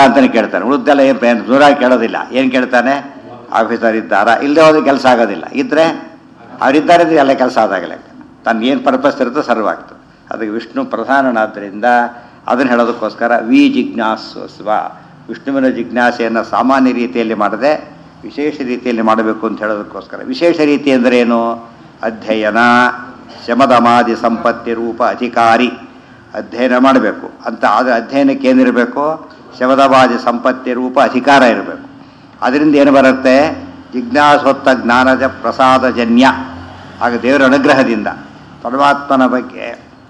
ಅಂತಾನೆ ಕೇಳ್ತಾನೆ ಉಳಿದೆಲ್ಲ ಏನು ದೂರಾಗಿ ಕೇಳೋದಿಲ್ಲ ಏನು ಕೇಳ್ತಾನೆ ಆಫೀಸರ್ ಇದ್ದಾರಾ ಇಲ್ಲದೆ ಹೋದ್ರೆ ಕೆಲಸ ಆಗೋದಿಲ್ಲ ಇದ್ರೆ ಅವರಿದ್ದಾರೆ ಅಂದ್ರೆ ಎಲ್ಲ ಕೆಲಸ ಆದಾಗಲೇ ತನ್ನ ಏನು ಪರ್ಪಸ್ ಇರುತ್ತೋ ಸರ್ವ್ ಆಗ್ತದೆ ಅದಕ್ಕೆ ವಿಷ್ಣು ಪ್ರಧಾನನಾದ್ದರಿಂದ ಅದನ್ನು ಹೇಳೋದಕ್ಕೋಸ್ಕರ ವಿ ಜಿಜ್ಞಾಸ್ವ ವಿಷ್ಣುವಿನ ಜಿಜ್ಞಾಸೆಯನ್ನು ಸಾಮಾನ್ಯ ರೀತಿಯಲ್ಲಿ ಮಾಡದೆ ವಿಶೇಷ ರೀತಿಯಲ್ಲಿ ಮಾಡಬೇಕು ಅಂತ ಹೇಳೋದಕ್ಕೋಸ್ಕರ ವಿಶೇಷ ರೀತಿ ಅಂದರೆ ಏನು ಅಧ್ಯಯನ ಶಮದಮಾದಿ ಸಂಪತ್ತಿ ರೂಪ ಅಧಿಕಾರಿ ಅಧ್ಯಯನ ಮಾಡಬೇಕು ಅಂತ ಅದು ಅಧ್ಯಯನಕ್ಕೆ ಏನಿರಬೇಕು ಶಮದಮಾದಿ ಸಂಪತ್ತಿ ರೂಪ ಅಧಿಕಾರ ಇರಬೇಕು ಅದರಿಂದ ಏನು ಬರುತ್ತೆ ಜಿಜ್ಞಾಸೋತ್ತ ಜ್ಞಾನದ ಪ್ರಸಾದಜನ್ಯ ಆಗ ದೇವರ ಅನುಗ್ರಹದಿಂದ ಪರಮಾತ್ಮನ ಬಗ್ಗೆ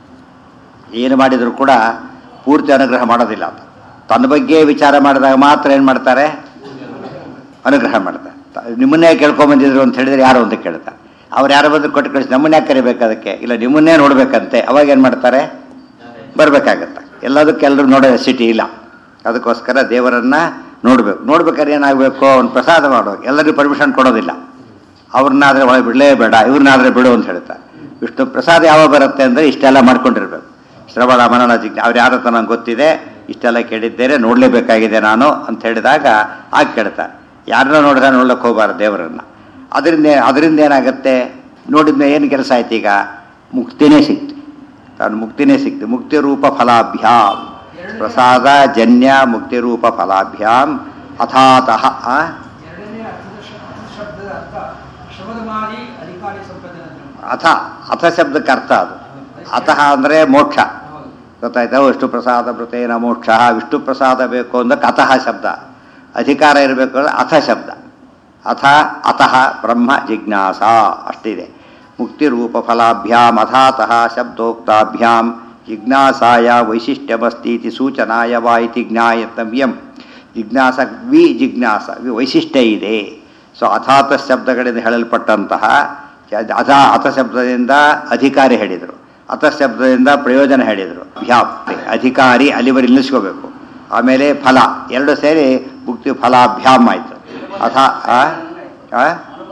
ಏನು ಮಾಡಿದರೂ ಕೂಡ ಪೂರ್ತಿ ಅನುಗ್ರಹ ಮಾಡೋದಿಲ್ಲ ಅಂತ ತನ್ನ ಬಗ್ಗೆ ವಿಚಾರ ಮಾಡಿದಾಗ ಮಾತ್ರ ಏನು ಮಾಡ್ತಾರೆ ಅನುಗ್ರಹ ಮಾಡ್ತಾರೆ ತ- ನಿಮ್ಮನ್ನೇ ಕೇಳ್ಕೊಂಬಂದಿದ್ರು ಅಂತ ಹೇಳಿದ್ರೆ ಯಾರು ಅಂತ ಕೇಳ್ತಾರೆ ಅವ್ರು ಯಾರು ಬಂದು ಕೊಟ್ಟು ಕಳಿಸಿ ನಮ್ಮನ್ನೇ ಕರಿಬೇಕು ಅದಕ್ಕೆ ಇಲ್ಲ ನಿಮ್ಮನ್ನೇ ನೋಡ್ಬೇಕಂತೆ ಅವಾಗ ಏನು ಮಾಡ್ತಾರೆ ಬರಬೇಕಾಗತ್ತೆ ಎಲ್ಲದಕ್ಕೆ ಎಲ್ಲರೂ ನೋಡೋ ಸಿಟಿ ಇಲ್ಲ ಅದಕ್ಕೋಸ್ಕರ ದೇವರನ್ನ ನೋಡ್ಬೇಕು ನೋಡ್ಬೇಕಾದ್ರೆ ಏನಾಗಬೇಕು ಅವ್ನು ಪ್ರಸಾದ ಮಾಡೋದು ಎಲ್ಲರಿಗೂ ಪರ್ಮಿಷನ್ ಕೊಡೋದಿಲ್ಲ ಅವ್ರನ್ನಾದ್ರೆ ಒಳಗೆ ಬಿಡಲೇಬೇಡ ಇವ್ರನ್ನಾದ್ರೆ ಬಿಡು ಅಂತ ಹೇಳ್ತಾರೆ ವಿಷ್ಣು ಪ್ರಸಾದ ಯಾವಾಗ ಬರುತ್ತೆ ಅಂದರೆ ಇಷ್ಟೆಲ್ಲ ಮಾಡ್ಕೊಂಡಿರ್ಬೇಕು ಶ್ರವಣ ಮನನ ಜಿಜ್ಞ ಅವ್ರು ಯಾರ ಹತ್ರ ನಂಗೆ ಗೊತ್ತಿದೆ ಇಷ್ಟೆಲ್ಲ ಕೇಳಿದ್ದೇನೆ ನೋಡಲೇಬೇಕಾಗಿದೆ ನಾನು ಅಂತ ಹೇಳಿದಾಗ ಆಗ ಕೇಳ್ತಾರೆ ಯಾರನ್ನ ನೋಡಿದ್ರೆ ನೋಡ್ಲಿಕ್ಕೆ ಹೋಗಬಾರ್ದು ದೇವರನ್ನ ಅದರಿಂದ ಅದರಿಂದ ಏನಾಗುತ್ತೆ ನೋಡಿದ್ಮೇಲೆ ಏನು ಕೆಲಸ ಆಯ್ತು ಈಗ ಮುಕ್ತಿನೇ ಸಿಕ್ತು ತಾನು ಮುಕ್ತಿನೇ ಸಿಕ್ತು ಮುಕ್ತಿ ರೂಪ ಫಲಾಭ್ಯಾಂ ಪ್ರಸಾದ ಜನ್ಯ ಮುಕ್ತಿ ರೂಪ ಫಲಾಭ್ಯಾಂ ಅಥಾತಃ ಆ? ಎರಡನೇ ಅರ್ಥ ಶಬ್ದದ ಅರ್ಥ ಶ್ರಮದಮಾದಿ ಅಧಿಕಾರಿ ಸಂಪತ್ತಿನ ಅಥ ಅಥ ಶಬ್ದಕ್ಕೆ ಅರ್ಥ ಅದು ಅತಃ ಅಂದರೆ ಮೋಕ್ಷ ಗೊತ್ತಾಯ್ತಾ ವಿಷ್ಣು ಪ್ರಸಾದ ಮೃತೇನ ಮೋಕ್ಷ ವಿಷ್ಣು ಪ್ರಸಾದ ಬೇಕು ಅಂದ್ರೆ ಅತಃ ಶಬ್ದ ಅಧಿಕಾರ ಇರಬೇಕು ಅಂದ್ರೆ ಅಥ ಶಬ್ದ ಅಥ ಅತಃ ಬ್ರಹ್ಮ ಜಿಜ್ಞಾಸ ಅಷ್ಟಿದೆ ಮುಕ್ತಿ ರೂಪ ಫಲಾಭ್ಯಾಂ ಅಥಾತಃ ಶಬ್ದೋಕ್ತಾಭ್ಯಾಂ ಜಿಜ್ಞಾಸಾಯ ವೈಶಿಷ್ಟ್ಯಮಸ್ತೀತಿ ಸೂಚನಾಯ ವಾ ಇತಿ ಜ್ಞಾಯತವ್ಯಂ ಜಿಜ್ಞಾಸ ವಿ ಜಿಜ್ಞಾಸ ವಿ ವೈಶಿಷ್ಟ್ಯ ಇದೆ ಸೊ ಅಥಾತ ಶಬ್ದಗಳಿಂದ ಹೇಳಲ್ಪಟ್ಟಂತಹ ಅಥ ಅಥ ಶಬ್ದದಿಂದ ಅಧಿಕಾರಿ ಹೇಳಿದರು ಅಥ ಶಬ್ದದಿಂದ ಪ್ರಯೋಜನ ಹೇಳಿದರು ವ್ಯಾಪ್ತಿ ಅಧಿಕಾರಿ ಅಲ್ಲಿವರೆ ನಿಲ್ಲಿಸ್ಕೋಬೇಕು ಆಮೇಲೆ ಫಲ ಎರಡು ಸೇರಿ ಮುಕ್ತಿ ಫಲಾಭ್ಯಾಮ್ ಆಯಿತು ಅಥ ಆ? ಆ?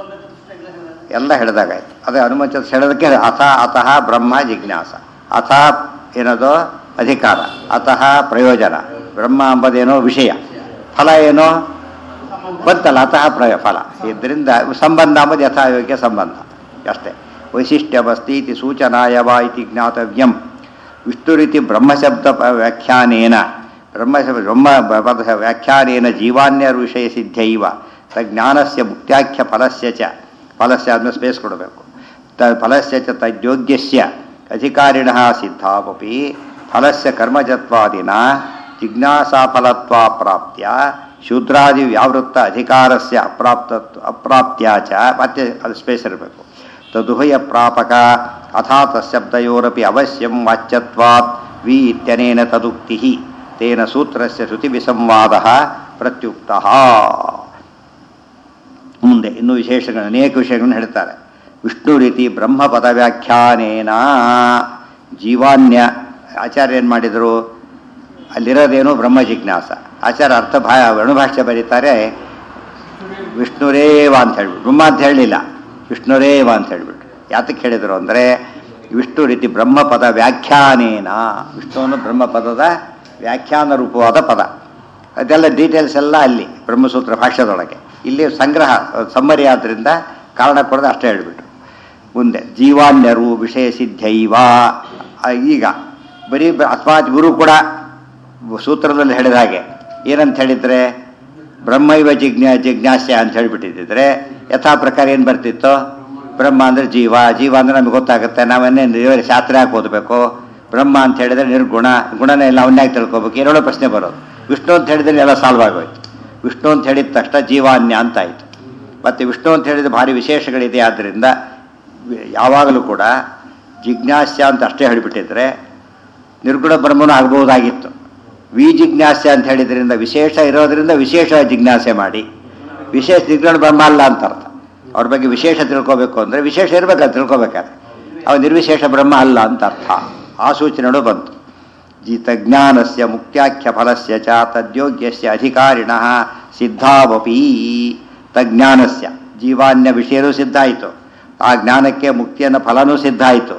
ಎಲ್ಲ ಹೇಳಿದಾಗಾಯ್ತು ಅದೇ ಹನುಮಂತ ಹೇಳೋದಕ್ಕೆ ಅಥ ಅತಃ ಬ್ರಹ್ಮ ಜಿಜ್ಞಾಸ ಅಥ ಏನದು ಅಧಿಕಾರ ಅತಃ ಪ್ರಯೋಜನ ಬ್ರಹ್ಮ ಎಂಬುದೇನೋ ವಿಷಯ ಫಲ ಏನೋ ಬಂತಲ್ಲ ಅತಃ ಪ್ರಯ ಫಲ ಇದರಿಂದ ಸಂಬಂಧ ಎಂಬುದು ಯಥಾಯೋಗ್ಯ ಸಂಬಂಧ ಅಷ್ಟೇ ವೈಶಿಷ್ಟ್ಯವಸ್ತಿ ಇತಿ ಸೂಚನಾಯ ವಾ ಇತಿ ಜ್ಞಾತವ್ಯಂ ವಿಷ್ಣು ರೀತಿ ಬ್ರಹ್ಮಶಬ್ದ ಪ- ವ್ಯಾಖ್ಯಾನೇನ ಬ್ರಹ್ಮಶಬ್ದ ಬ್ರಹ್ಮ ಪದ ವ್ಯಾಖ್ಯಾನೇನ ಜೀವಾನ್ಯ ವಿಷಯ ಸಿದ್ಧೈವ ತಜ್ಞಾನಸ್ಯ ಮುಕ್ತ್ಯಾಖ್ಯ ಫಲಸ್ಯ ಚ ಫಲಸ್ಯ ಆದ್ಮೇಲೆ ಸ್ಪೇಸ್ ಕೊಡಬೇಕು ತ ಫಲಸ್ಯ ಚ ತದ್ಯೋಗ್ಯಸ್ಯ ಅಧಿಕಾರಿಣ ಸಿದ್ಧಾವಪಿ ಫಲಸ್ಯ ಕರ್ಮಜತ್ವಾದಿನ ಜಿಜ್ಞಾಸಾಫಲತ್ವ ಪ್ರಾಪ್ತ್ಯ ಶೂದ್ರಾದಿ ವ್ಯಾವೃತ್ತ ಅಧಿಕಾರಸ್ಯ ಅಪ್ರಾಪ್ತ ಅಪ್ರಾಪ್ತ್ಯ ಚ ಮತ್ತೆ ಅದು ಸ್ಪೇಸ್ ಇರಬೇಕು ತದುಭಯ ಪ್ರಾಪಕ ಅಥಾತ ಶಬ್ದಯೋರಪಿ ಅವಶ್ಯಂ ವಾಚ್ಯತ್ವಾತ್ ವಿ ಇತ್ಯನೇನ ತದುಕ್ತಿ ತೇನ ಸೂತ್ರಸ್ಯ ಶ್ರುತಿವಿಸಂವಾದ ಪ್ರತ್ಯುಕ್ತ ಮುಂದೆ ಇನ್ನೂ ವಿಶೇಷಗಳು ಅನೇಕ ವಿಷಯಗಳನ್ನು ಹೇಳ್ತಾರೆ ವಿಷ್ಣು ರೀತಿ ಬ್ರಹ್ಮಪದ ವ್ಯಾಖ್ಯಾನೇನ ಜೀವಾನ್ಯ ಆಚಾರ್ಯ ಏನು ಮಾಡಿದರು ಅಲ್ಲಿರೋದೇನು ಬ್ರಹ್ಮ ಜಿಜ್ಞಾಸ ಆಚಾರ್ಯ ಅರ್ಥ ಭಾ ಅಣುಭಾಷ್ಯ ಬರೀತಾರೆ ವಿಷ್ಣುರೇವ ಅಂತ ಹೇಳ್ಬಿಟ್ಟು ಬ್ರಹ್ಮ ಅಂತ ಹೇಳಲಿಲ್ಲ ವಿಷ್ಣುರೇವ ಅಂತ ಹೇಳ್ಬಿಟ್ಟು ಯಾತಕ್ಕೆ ಹೇಳಿದರು ಅಂದರೆ ವಿಷ್ಣು ರೀತಿ ಬ್ರಹ್ಮಪದ ವ್ಯಾಖ್ಯಾನೇನ ವಿಷ್ಣುವನ್ನು ಬ್ರಹ್ಮಪದದ ವ್ಯಾಖ್ಯಾನ ರೂಪವಾದ ಪದ ಅದೆಲ್ಲ ಡೀಟೇಲ್ಸ್ ಎಲ್ಲ ಅಲ್ಲಿ ಬ್ರಹ್ಮಸೂತ್ರ ಭಾಷ್ಯದೊಳಗೆ ಇಲ್ಲಿ ಸಂಗ್ರಹ ಸಮ್ಮರಿ ಆದ್ದರಿಂದ ಕಾರಣ ಕೊಡದೆ ಅಷ್ಟೇ ಹೇಳಿಬಿಟ್ರು ಮುಂದೆ ಜೀವಾನ್ಯರು ವಿಷಯ ಸಿದ್ಧೈವ ಆ, ಈಗ ಬರೀ ಬ- ಅಸ್ಮಾತ್ ಗುರು ಕೂಡ ಸೂತ್ರದಲ್ಲಿ ಹೇಳಿದ ಹಾಗೆ ಏನಂತ ಹೇಳಿದ್ರೆ ಬ್ರಹ್ಮೈವ ಜಿಜ್ಞಾ ಜಿಜ್ಞಾಸ್ಯ ಅಂತ ಹೇಳಿಬಿಟ್ಟಿದ್ದರೆ ಯಥಾ ಪ್ರಕಾರ ಏನು ಬರ್ತಿತ್ತು ಬ್ರಹ್ಮ ಅಂದರೆ ಜೀವ ಜೀವ ಅಂದರೆ ನಮಗೆ ಗೊತ್ತಾಗುತ್ತೆ ನಾವನ್ನೇ ದೇವರ ಶಾಸ್ತ್ರ ಯಾಕೆ ಓದಬೇಕು ಬ್ರಹ್ಮ ಅಂತ ಹೇಳಿದ್ರೆ ನಿರ್ಗುಣ ಗುಣನೇ ಎಲ್ಲ ಅವನ್ಯಾಕೆ ತಿಳ್ಕೊಬೇಕು ಏನೋ ಪ್ರಶ್ನೆ ಬರೋದು ವಿಷ್ಣು ಅಂತ ಹೇಳಿದ್ರೆ ಎಲ್ಲ ಸಾಲ್ವ್ ಆಗೋಯ್ತು ವಿಷ್ಣು ಅಂತ ಹೇಳಿದ ತಕ್ಷಣ ಜೀವಾನ್ಯ ಅಂತ ಆಯಿತು ಮತ್ತು ವಿಷ್ಣು ಅಂತ ಹೇಳಿದ ಭಾರಿ ವಿಶೇಷಗಳಿದೆ ಆದ್ದರಿಂದ ಯಾವಾಗಲೂ ಕೂಡ ಜಿಜ್ಞಾಸ್ಯ ಅಂತ ಅಷ್ಟೇ ಹೇಳಿಬಿಟ್ಟಿದ್ರೆ ನಿರ್ಗುಣ ಬ್ರಹ್ಮನೂ ಆಗ್ಬೋದಾಗಿತ್ತು ವಿ ಜಿಜ್ಞಾಸ್ಯ ಅಂತ ಹೇಳಿದ್ರಿಂದ ವಿಶೇಷ ಇರೋದ್ರಿಂದ ವಿಶೇಷ ಜಿಜ್ಞಾಸೆ ಮಾಡಿ ವಿಶೇಷ ನಿರ್ಗುಣ ಬ್ರಹ್ಮ ಅಲ್ಲ ಅಂತ ಅರ್ಥ ಅವ್ರ ಬಗ್ಗೆ ವಿಶೇಷ ತಿಳ್ಕೋಬೇಕು ಅಂದರೆ ವಿಶೇಷ ಇರಬೇಕಂತ ತಿಳ್ಕೊಬೇಕಾದ್ರೆ ಅವ ನಿರ್ವಿಶೇಷ ಬ್ರಹ್ಮ ಅಲ್ಲ ಅಂತ ಅರ್ಥ ಆ ಸೂಚನೆಗಳು ಬಂತು ಜಿತಜ್ಞಾನಸ್ಯ ಮುಕ್ತ್ಯಾಖ್ಯ ಫಲಸ್ಯ ಚ ತದ್ಯೋಗ್ಯಸ್ಯ ಅಧಿಕಾರಿಣ ಸಿದ್ಧಾವಪಿ ತಜ್ಞಾನಸ್ಯ ಜೀವಾನ್ಯ ವಿಷಯನೂ ಸಿದ್ಧ ಆಯಿತು ಆ ಜ್ಞಾನಕ್ಕೆ ಮುಕ್ತಿಯನ್ನು ಫಲನೂ ಸಿದ್ಧ ಆಯಿತು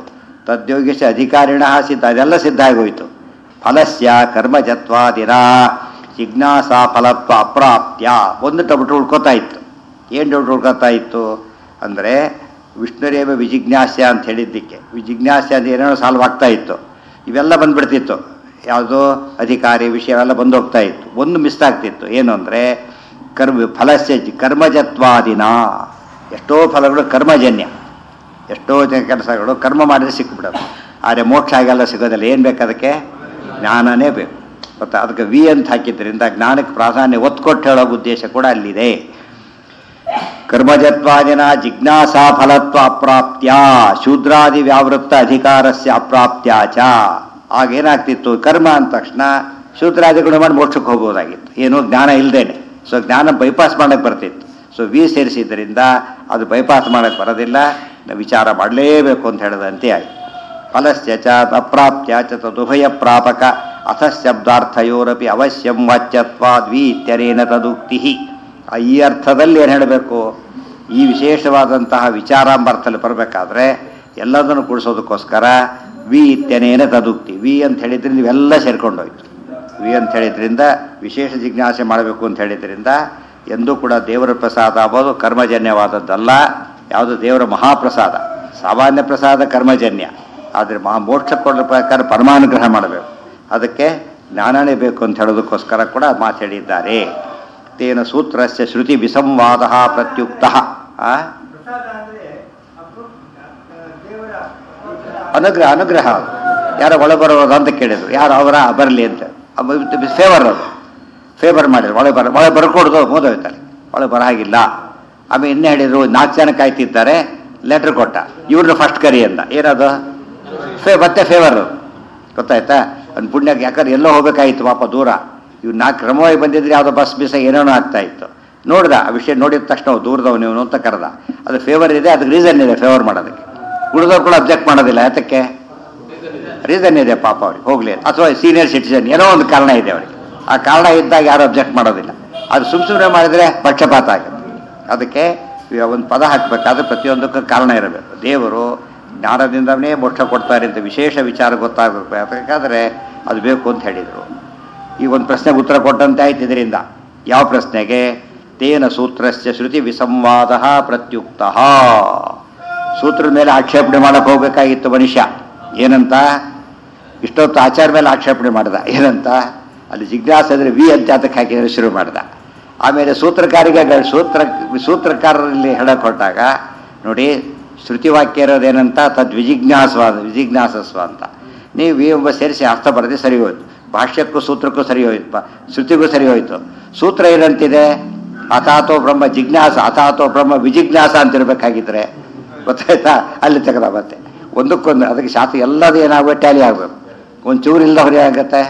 ತದ್ಯೋಗ್ಯಸ್ಯ ಅಧಿಕಾರಿಣ ಸಿದ್ಧ ಅದೆಲ್ಲ ಸಿದ್ಧ ಆಗೋಯಿತು ಫಲಸ್ಯ ಕರ್ಮಜತ್ವಾದಿನ ಜಿಜ್ಞಾಸಾ ಫಲತ್ವ ಅಪ್ರಾಪ್ತ್ಯ ಒಂದು ಡೌಟ್ ಉಳ್ಕೋತಾ ಇತ್ತು ಏನು ಡೌಟ್ ಉಳ್ಕೋತಾ ಇತ್ತು ಅಂದರೆ ವಿಷ್ಣುರೇವ ವಿಜಿಜ್ಞಾಸ್ಯ ಅಂತ ಹೇಳಿದ್ದಕ್ಕೆ ವಿಜಿಜ್ಞಾಸ್ಯ ಅಂತ ಏನೇನೋ ಸಾಲ್ವ್ ಆಗ್ತಾ ಇತ್ತು ಇವೆಲ್ಲ ಬಂದ್ಬಿಡ್ತಿತ್ತು ಯಾವುದೋ ಅಧಿಕಾರಿ ವಿಷಯ ಎಲ್ಲ ಬಂದು ಹೋಗ್ತಾ ಇತ್ತು ಒಂದು ಮಿಸ್ ಆಗ್ತಿತ್ತು ಏನು ಅಂದರೆ ಕರ್ಮ ಫಲಸ್ಯ ಜಿ- ಕರ್ಮಜತ್ವಾದಿನ ಎಷ್ಟೋ ಫಲಗಳು ಕರ್ಮಜನ್ಯ ಎಷ್ಟೋ ಜನ ಕೆಲಸಗಳು ಕರ್ಮ ಮಾಡಿದ್ರೆ ಸಿಕ್ಬಿಡೋದು ಆದರೆ ಮೋಕ್ಷ ಆಗೆಲ್ಲ ಸಿಗೋದಿಲ್ಲ ಏನು ಬೇಕು ಅದಕ್ಕೆ ಜ್ಞಾನನೇ ಬೇಕು ಗೊತ್ತಾ ಅದಕ್ಕೆ ವಿ ಅಂತ ಹಾಕಿದ್ರಿಂದ ಜ್ಞಾನಕ್ಕೆ ಪ್ರಾಧಾನ್ಯ ಒತ್ತು ಕೊಟ್ಟು ಹೇಳೋ ಉದ್ದೇಶ ಕೂಡ ಅಲ್ಲಿದೆ ಕರ್ಮಜತ್ವಾದಿನ ಜಿಜ್ಞಾಸಾ ಫಲತ್ವ ಅಪ್ರಾಪ್ತ್ಯ ಶೂದ್ರಾದಿ ವ್ಯಾವೃತ್ತ ಅಧಿಕಾರಸ್ಯ ಅಪ್ರಾಪ್ತ್ಯ ಚ ಆಗೇನಾಗ್ತಿತ್ತು ಕರ್ಮ ಅಂದ ತಕ್ಷಣ ಶೂದ್ರಾದಿಗಳು ಮಾಡಿ ಮೋಕ್ಷಕ್ಕೆ ಹೋಗ್ಬೋದಾಗಿತ್ತು ಏನು ಜ್ಞಾನ ಇಲ್ಲದೇನೆ ಸೊ ಜ್ಞಾನ ಬೈಪಾಸ್ ಮಾಡಕ್ಕೆ ಬರ್ತಿತ್ತು ಸೊ ವಿ ಸೇರಿಸಿದ್ದರಿಂದ ಅದು ಬೈಪಾಸ್ ಮಾಡಕ್ಕೆ ಬರೋದಿಲ್ಲ ನಾವು ವಿಚಾರ ಮಾಡಲೇಬೇಕು ಅಂತ ಹೇಳದಂತೆ ಆಯಿತು ಫಲಸ್ಯ ಚ ಅಪ್ರಾಪ್ತ್ಯ ಚ ತದುಭಯ ಪ್ರಾಪಕ ಅಥ ಶಬ್ದಾರ್ಥಯೋರಪಿ ಅವಶ್ಯಂ ವಾಚ್ಯತ್ವಾದ್ವಿ ಇತ್ಯನೇನ ತದುಕ್ತಿ ಆ ಈ ಅರ್ಥದಲ್ಲಿ ಏನು ಹೇಳಬೇಕು ಈ ವಿಶೇಷವಾದಂತಹ ವಿಚಾರಾಂಬರ್ಥದಲ್ಲಿ ಬರಬೇಕಾದ್ರೆ ಎಲ್ಲದನ್ನು ಕೂಡಿಸೋದಕ್ಕೋಸ್ಕರ ವಿ ಇತ್ಯನೇನ ತದುಕ್ತಿ ವಿ ಅಂತ ಹೇಳಿದ್ರೆ ನೀವೆಲ್ಲ ಸೇರ್ಕೊಂಡೋಯ್ತು ವಿ ಅಂತ ಹೇಳಿದ್ರಿಂದ ವಿಶೇಷ ಜಿಜ್ಞಾಸೆ ಮಾಡಬೇಕು ಅಂತ ಹೇಳಿದ್ರಿಂದ ಎಂದೂ ಕೂಡ ದೇವರ ಪ್ರಸಾದ ಆಗೋದು ಕರ್ಮಜನ್ಯವಾದದ್ದಲ್ಲ ಯಾವುದು ದೇವರ ಮಹಾಪ್ರಸಾದ ಸಾಮಾನ್ಯ ಪ್ರಸಾದ ಕರ್ಮಜನ್ಯ ಆದರೆ ಮಹಾ ಮೋಕ್ಷ ಕೊಡೋ ಪ್ರಕಾರ ಪರಮಾನುಗ್ರಹ ಮಾಡಬೇಕು ಅದಕ್ಕೆ ಜ್ಞಾನನೇ ಬೇಕು ಅಂತ ಹೇಳೋದಕ್ಕೋಸ್ಕರ ಕೂಡ ಮಾತು ಹೇಳಿದ್ದಾರೆ ತೇನ ಸೂತ್ರಸ್ಯ ಶ್ರುತಿ ವಿಸಂವಾದ ಪ್ರತ್ಯುಕ್ತ ಆ? ಪ್ರಸಾದ ಅಂದ್ರೆ ಅಪ್ಪ- ಆ, ದೇವರ ಅನುಗ್ರಹ ಅನುಗ್ರಹ ಯಾರೋ ಒಳ ಬರೋದು ಅಂತ ಕೇಳಿದ್ರು ಯಾರು ಅವರ ಬರಲಿ ಅಂತ ಫೇವರ್ ಅದು ಫೇವರ್ ಮಾಡಿದ್ರು ಒಳಗೆ ಬರ ಒಳಗೆ ಬರ್ಕೊಡ್ದು ಹೋದೋಯ್ತಾರೆ ಒಳಗೆ ಬರ ಹಾಗಿಲ್ಲ ಆಮೇಲೆ ಇನ್ನೇ ಹೇಳಿದ್ರು ನಾಲ್ಕು ಜನ ಕಾಯ್ತಿದ್ದಾರೆ ಲೆಟ್ರ್ ಕೊಟ್ಟ ಇವ್ರನ್ನ ಫಸ್ಟ್ ಕರಿ ಅಂದ ಏನದು ಫೇ ಮತ್ತೆ ಫೇವರ್ ಗೊತ್ತಾಯ್ತಾ ಒಂದು ಪುಣ್ಯಕ್ಕೆ ಯಾಕಂದ್ರೆ ಎಲ್ಲೋ ಹೋಗ್ಬೇಕಾಗಿತ್ತು ಪಾಪ ದೂರ ಇವ್ರು ನಾಲ್ಕು ಕ್ರಮವಾಗಿ ಬಂದಿದ್ರೆ ಯಾವುದೋ ಬಸ್ ಬಿಸ ಏನೇನೋ ಆಗ್ತಾ ಇತ್ತು ನೋಡ್ದ ಆ ವಿಷಯ ನೋಡಿದ ತಕ್ಷಣ ಅವ್ನು ದೂರದವನು ಇವನು ಅಂತ ಕರೆದ ಅದು ಫೇವರ್ ಇದೆ ಅದಕ್ಕೆ ರೀಸನ್ ಇದೆ ಫೇವರ್ ಮಾಡೋದಕ್ಕೆ ಉಳಿದವ್ರು ಕೂಡ ಅಬ್ಜೆಕ್ಟ್ ಮಾಡೋದಿಲ್ಲ ಯಾತಕ್ಕೆ ರೀಸನ್ ಇದೆ ಪಾಪ ಅವ್ರಿಗೆ ಹೋಗ್ಲಿ ಅಥವಾ ಸೀನಿಯರ್ ಸಿಟಿಸನ್ ಏನೋ ಒಂದು ಕಾರಣ ಇದೆ ಅವರಿಗೆ ಆ ಕಾರಣ ಇದ್ದಾಗ ಯಾರು ಅಬ್ಜೆಕ್ಟ್ ಮಾಡೋದಿಲ್ಲ ಅದು ಸುಮ್ ಸುಮ್ಮನೆ ಮಾಡಿದ್ರೆ ಪಕ್ಷಪಾತ ಆಗುತ್ತೆ ಅದಕ್ಕೆ ಒಂದು ಪದ ಹಾಕಬೇಕಾದ್ರೆ ಪ್ರತಿಯೊಂದಕ್ಕೂ ಕಾರಣ ಇರಬೇಕು ದೇವರು ಜ್ಞಾನದಿಂದನೇ ಮೋಕ್ಷ ಕೊಡ್ತಾರೆ ಅಂತ ವಿಶೇಷ ವಿಚಾರ ಗೊತ್ತಾಗಬೇಕು ಬೇಕಾದ್ರೆ ಅದು ಬೇಕು ಅಂತ ಹೇಳಿದರು ಈಗ ಒಂದು ಪ್ರಶ್ನೆಗೆ ಉತ್ತರ ಕೊಟ್ಟಂತೆ ಆಯ್ತು ಇದರಿಂದ ಯಾವ ಪ್ರಶ್ನೆಗೆ ತೇನ ಸೂತ್ರಸ್ಯ ಶ್ರುತಿ ವಿಸಂವಾದ ಪ್ರತ್ಯುಕ್ತ ಸೂತ್ರದ ಮೇಲೆ ಆಕ್ಷೇಪಣೆ ಮಾಡಕ್ಕೆ ಹೋಗ್ಬೇಕಾಗಿತ್ತು ಮನುಷ್ಯ ಏನಂತ ಇಷ್ಟೊತ್ತು ಆಚಾರ ಮೇಲೆ ಆಕ್ಷೇಪಣೆ ಮಾಡ್ದ ಏನಂತ ಅಲ್ಲಿ ಜಿಜ್ಞಾಸ ಅಂದರೆ ವಿ ಅಂತ ಅದಕ್ಕೆ ಹಾಕಿದ್ರೆ ಶುರು ಮಾಡ್ದ ಆಮೇಲೆ ಸೂತ್ರಕಾರಿಗೆ ಗ- ಸೂತ್ರ ಸೂತ್ರಕಾರರಲ್ಲಿ ಹೇಳಕ್ ಹೊರಟಾಗ ನೋಡಿ ಶ್ರುತಿವಾಕ್ಯ ಇರೋದೇನಂತ ತದ್ ವಿಜಿಜ್ಞಾಸವಾದ ವಿಜಿಜ್ಞಾಸಸ್ವ ಅಂತ ನೀವು ವಿ ಎಂಬ ಸೇರಿಸಿ ಅರ್ಥ ಬರದೆ ಸರಿ ಹೋಯ್ತು ಭಾಷ್ಯಕ್ಕೂ ಸೂತ್ರಕ್ಕೂ ಸರಿ ಹೋಯ್ತು ಬ- ಶ್ರುತಿಗೂ ಸರಿ ಹೋಯ್ತು ಸೂತ್ರ ಏನಂತಿದೆ ಅಥಾತೋ ಬ್ರಹ್ಮ ಜಿಜ್ಞಾಸ ಅಥಾತೋ ಬ್ರಹ್ಮ ವಿಜಿಜ್ಞಾಸ ಅಂತ ಇರ್ಬೇಕಾಗಿದ್ರೆ ಗೊತ್ತಾಯ್ತಾ ಅಲ್ಲಿ ತೆಗೆದ ಮತ್ತೆ ಒಂದಕ್ಕೊಂದು ಅದಕ್ಕೆ ಶಾಸ್ತ್ರ ಎಲ್ಲದೂ ಏನಾಗಬೇಕು ಟ್ಯಾಲಿ ಆಗಬೇಕು ಒಂದು ಚೂರು ಇಲ್ಲದ ಹೊರೆ ಆಗುತ್ತೆ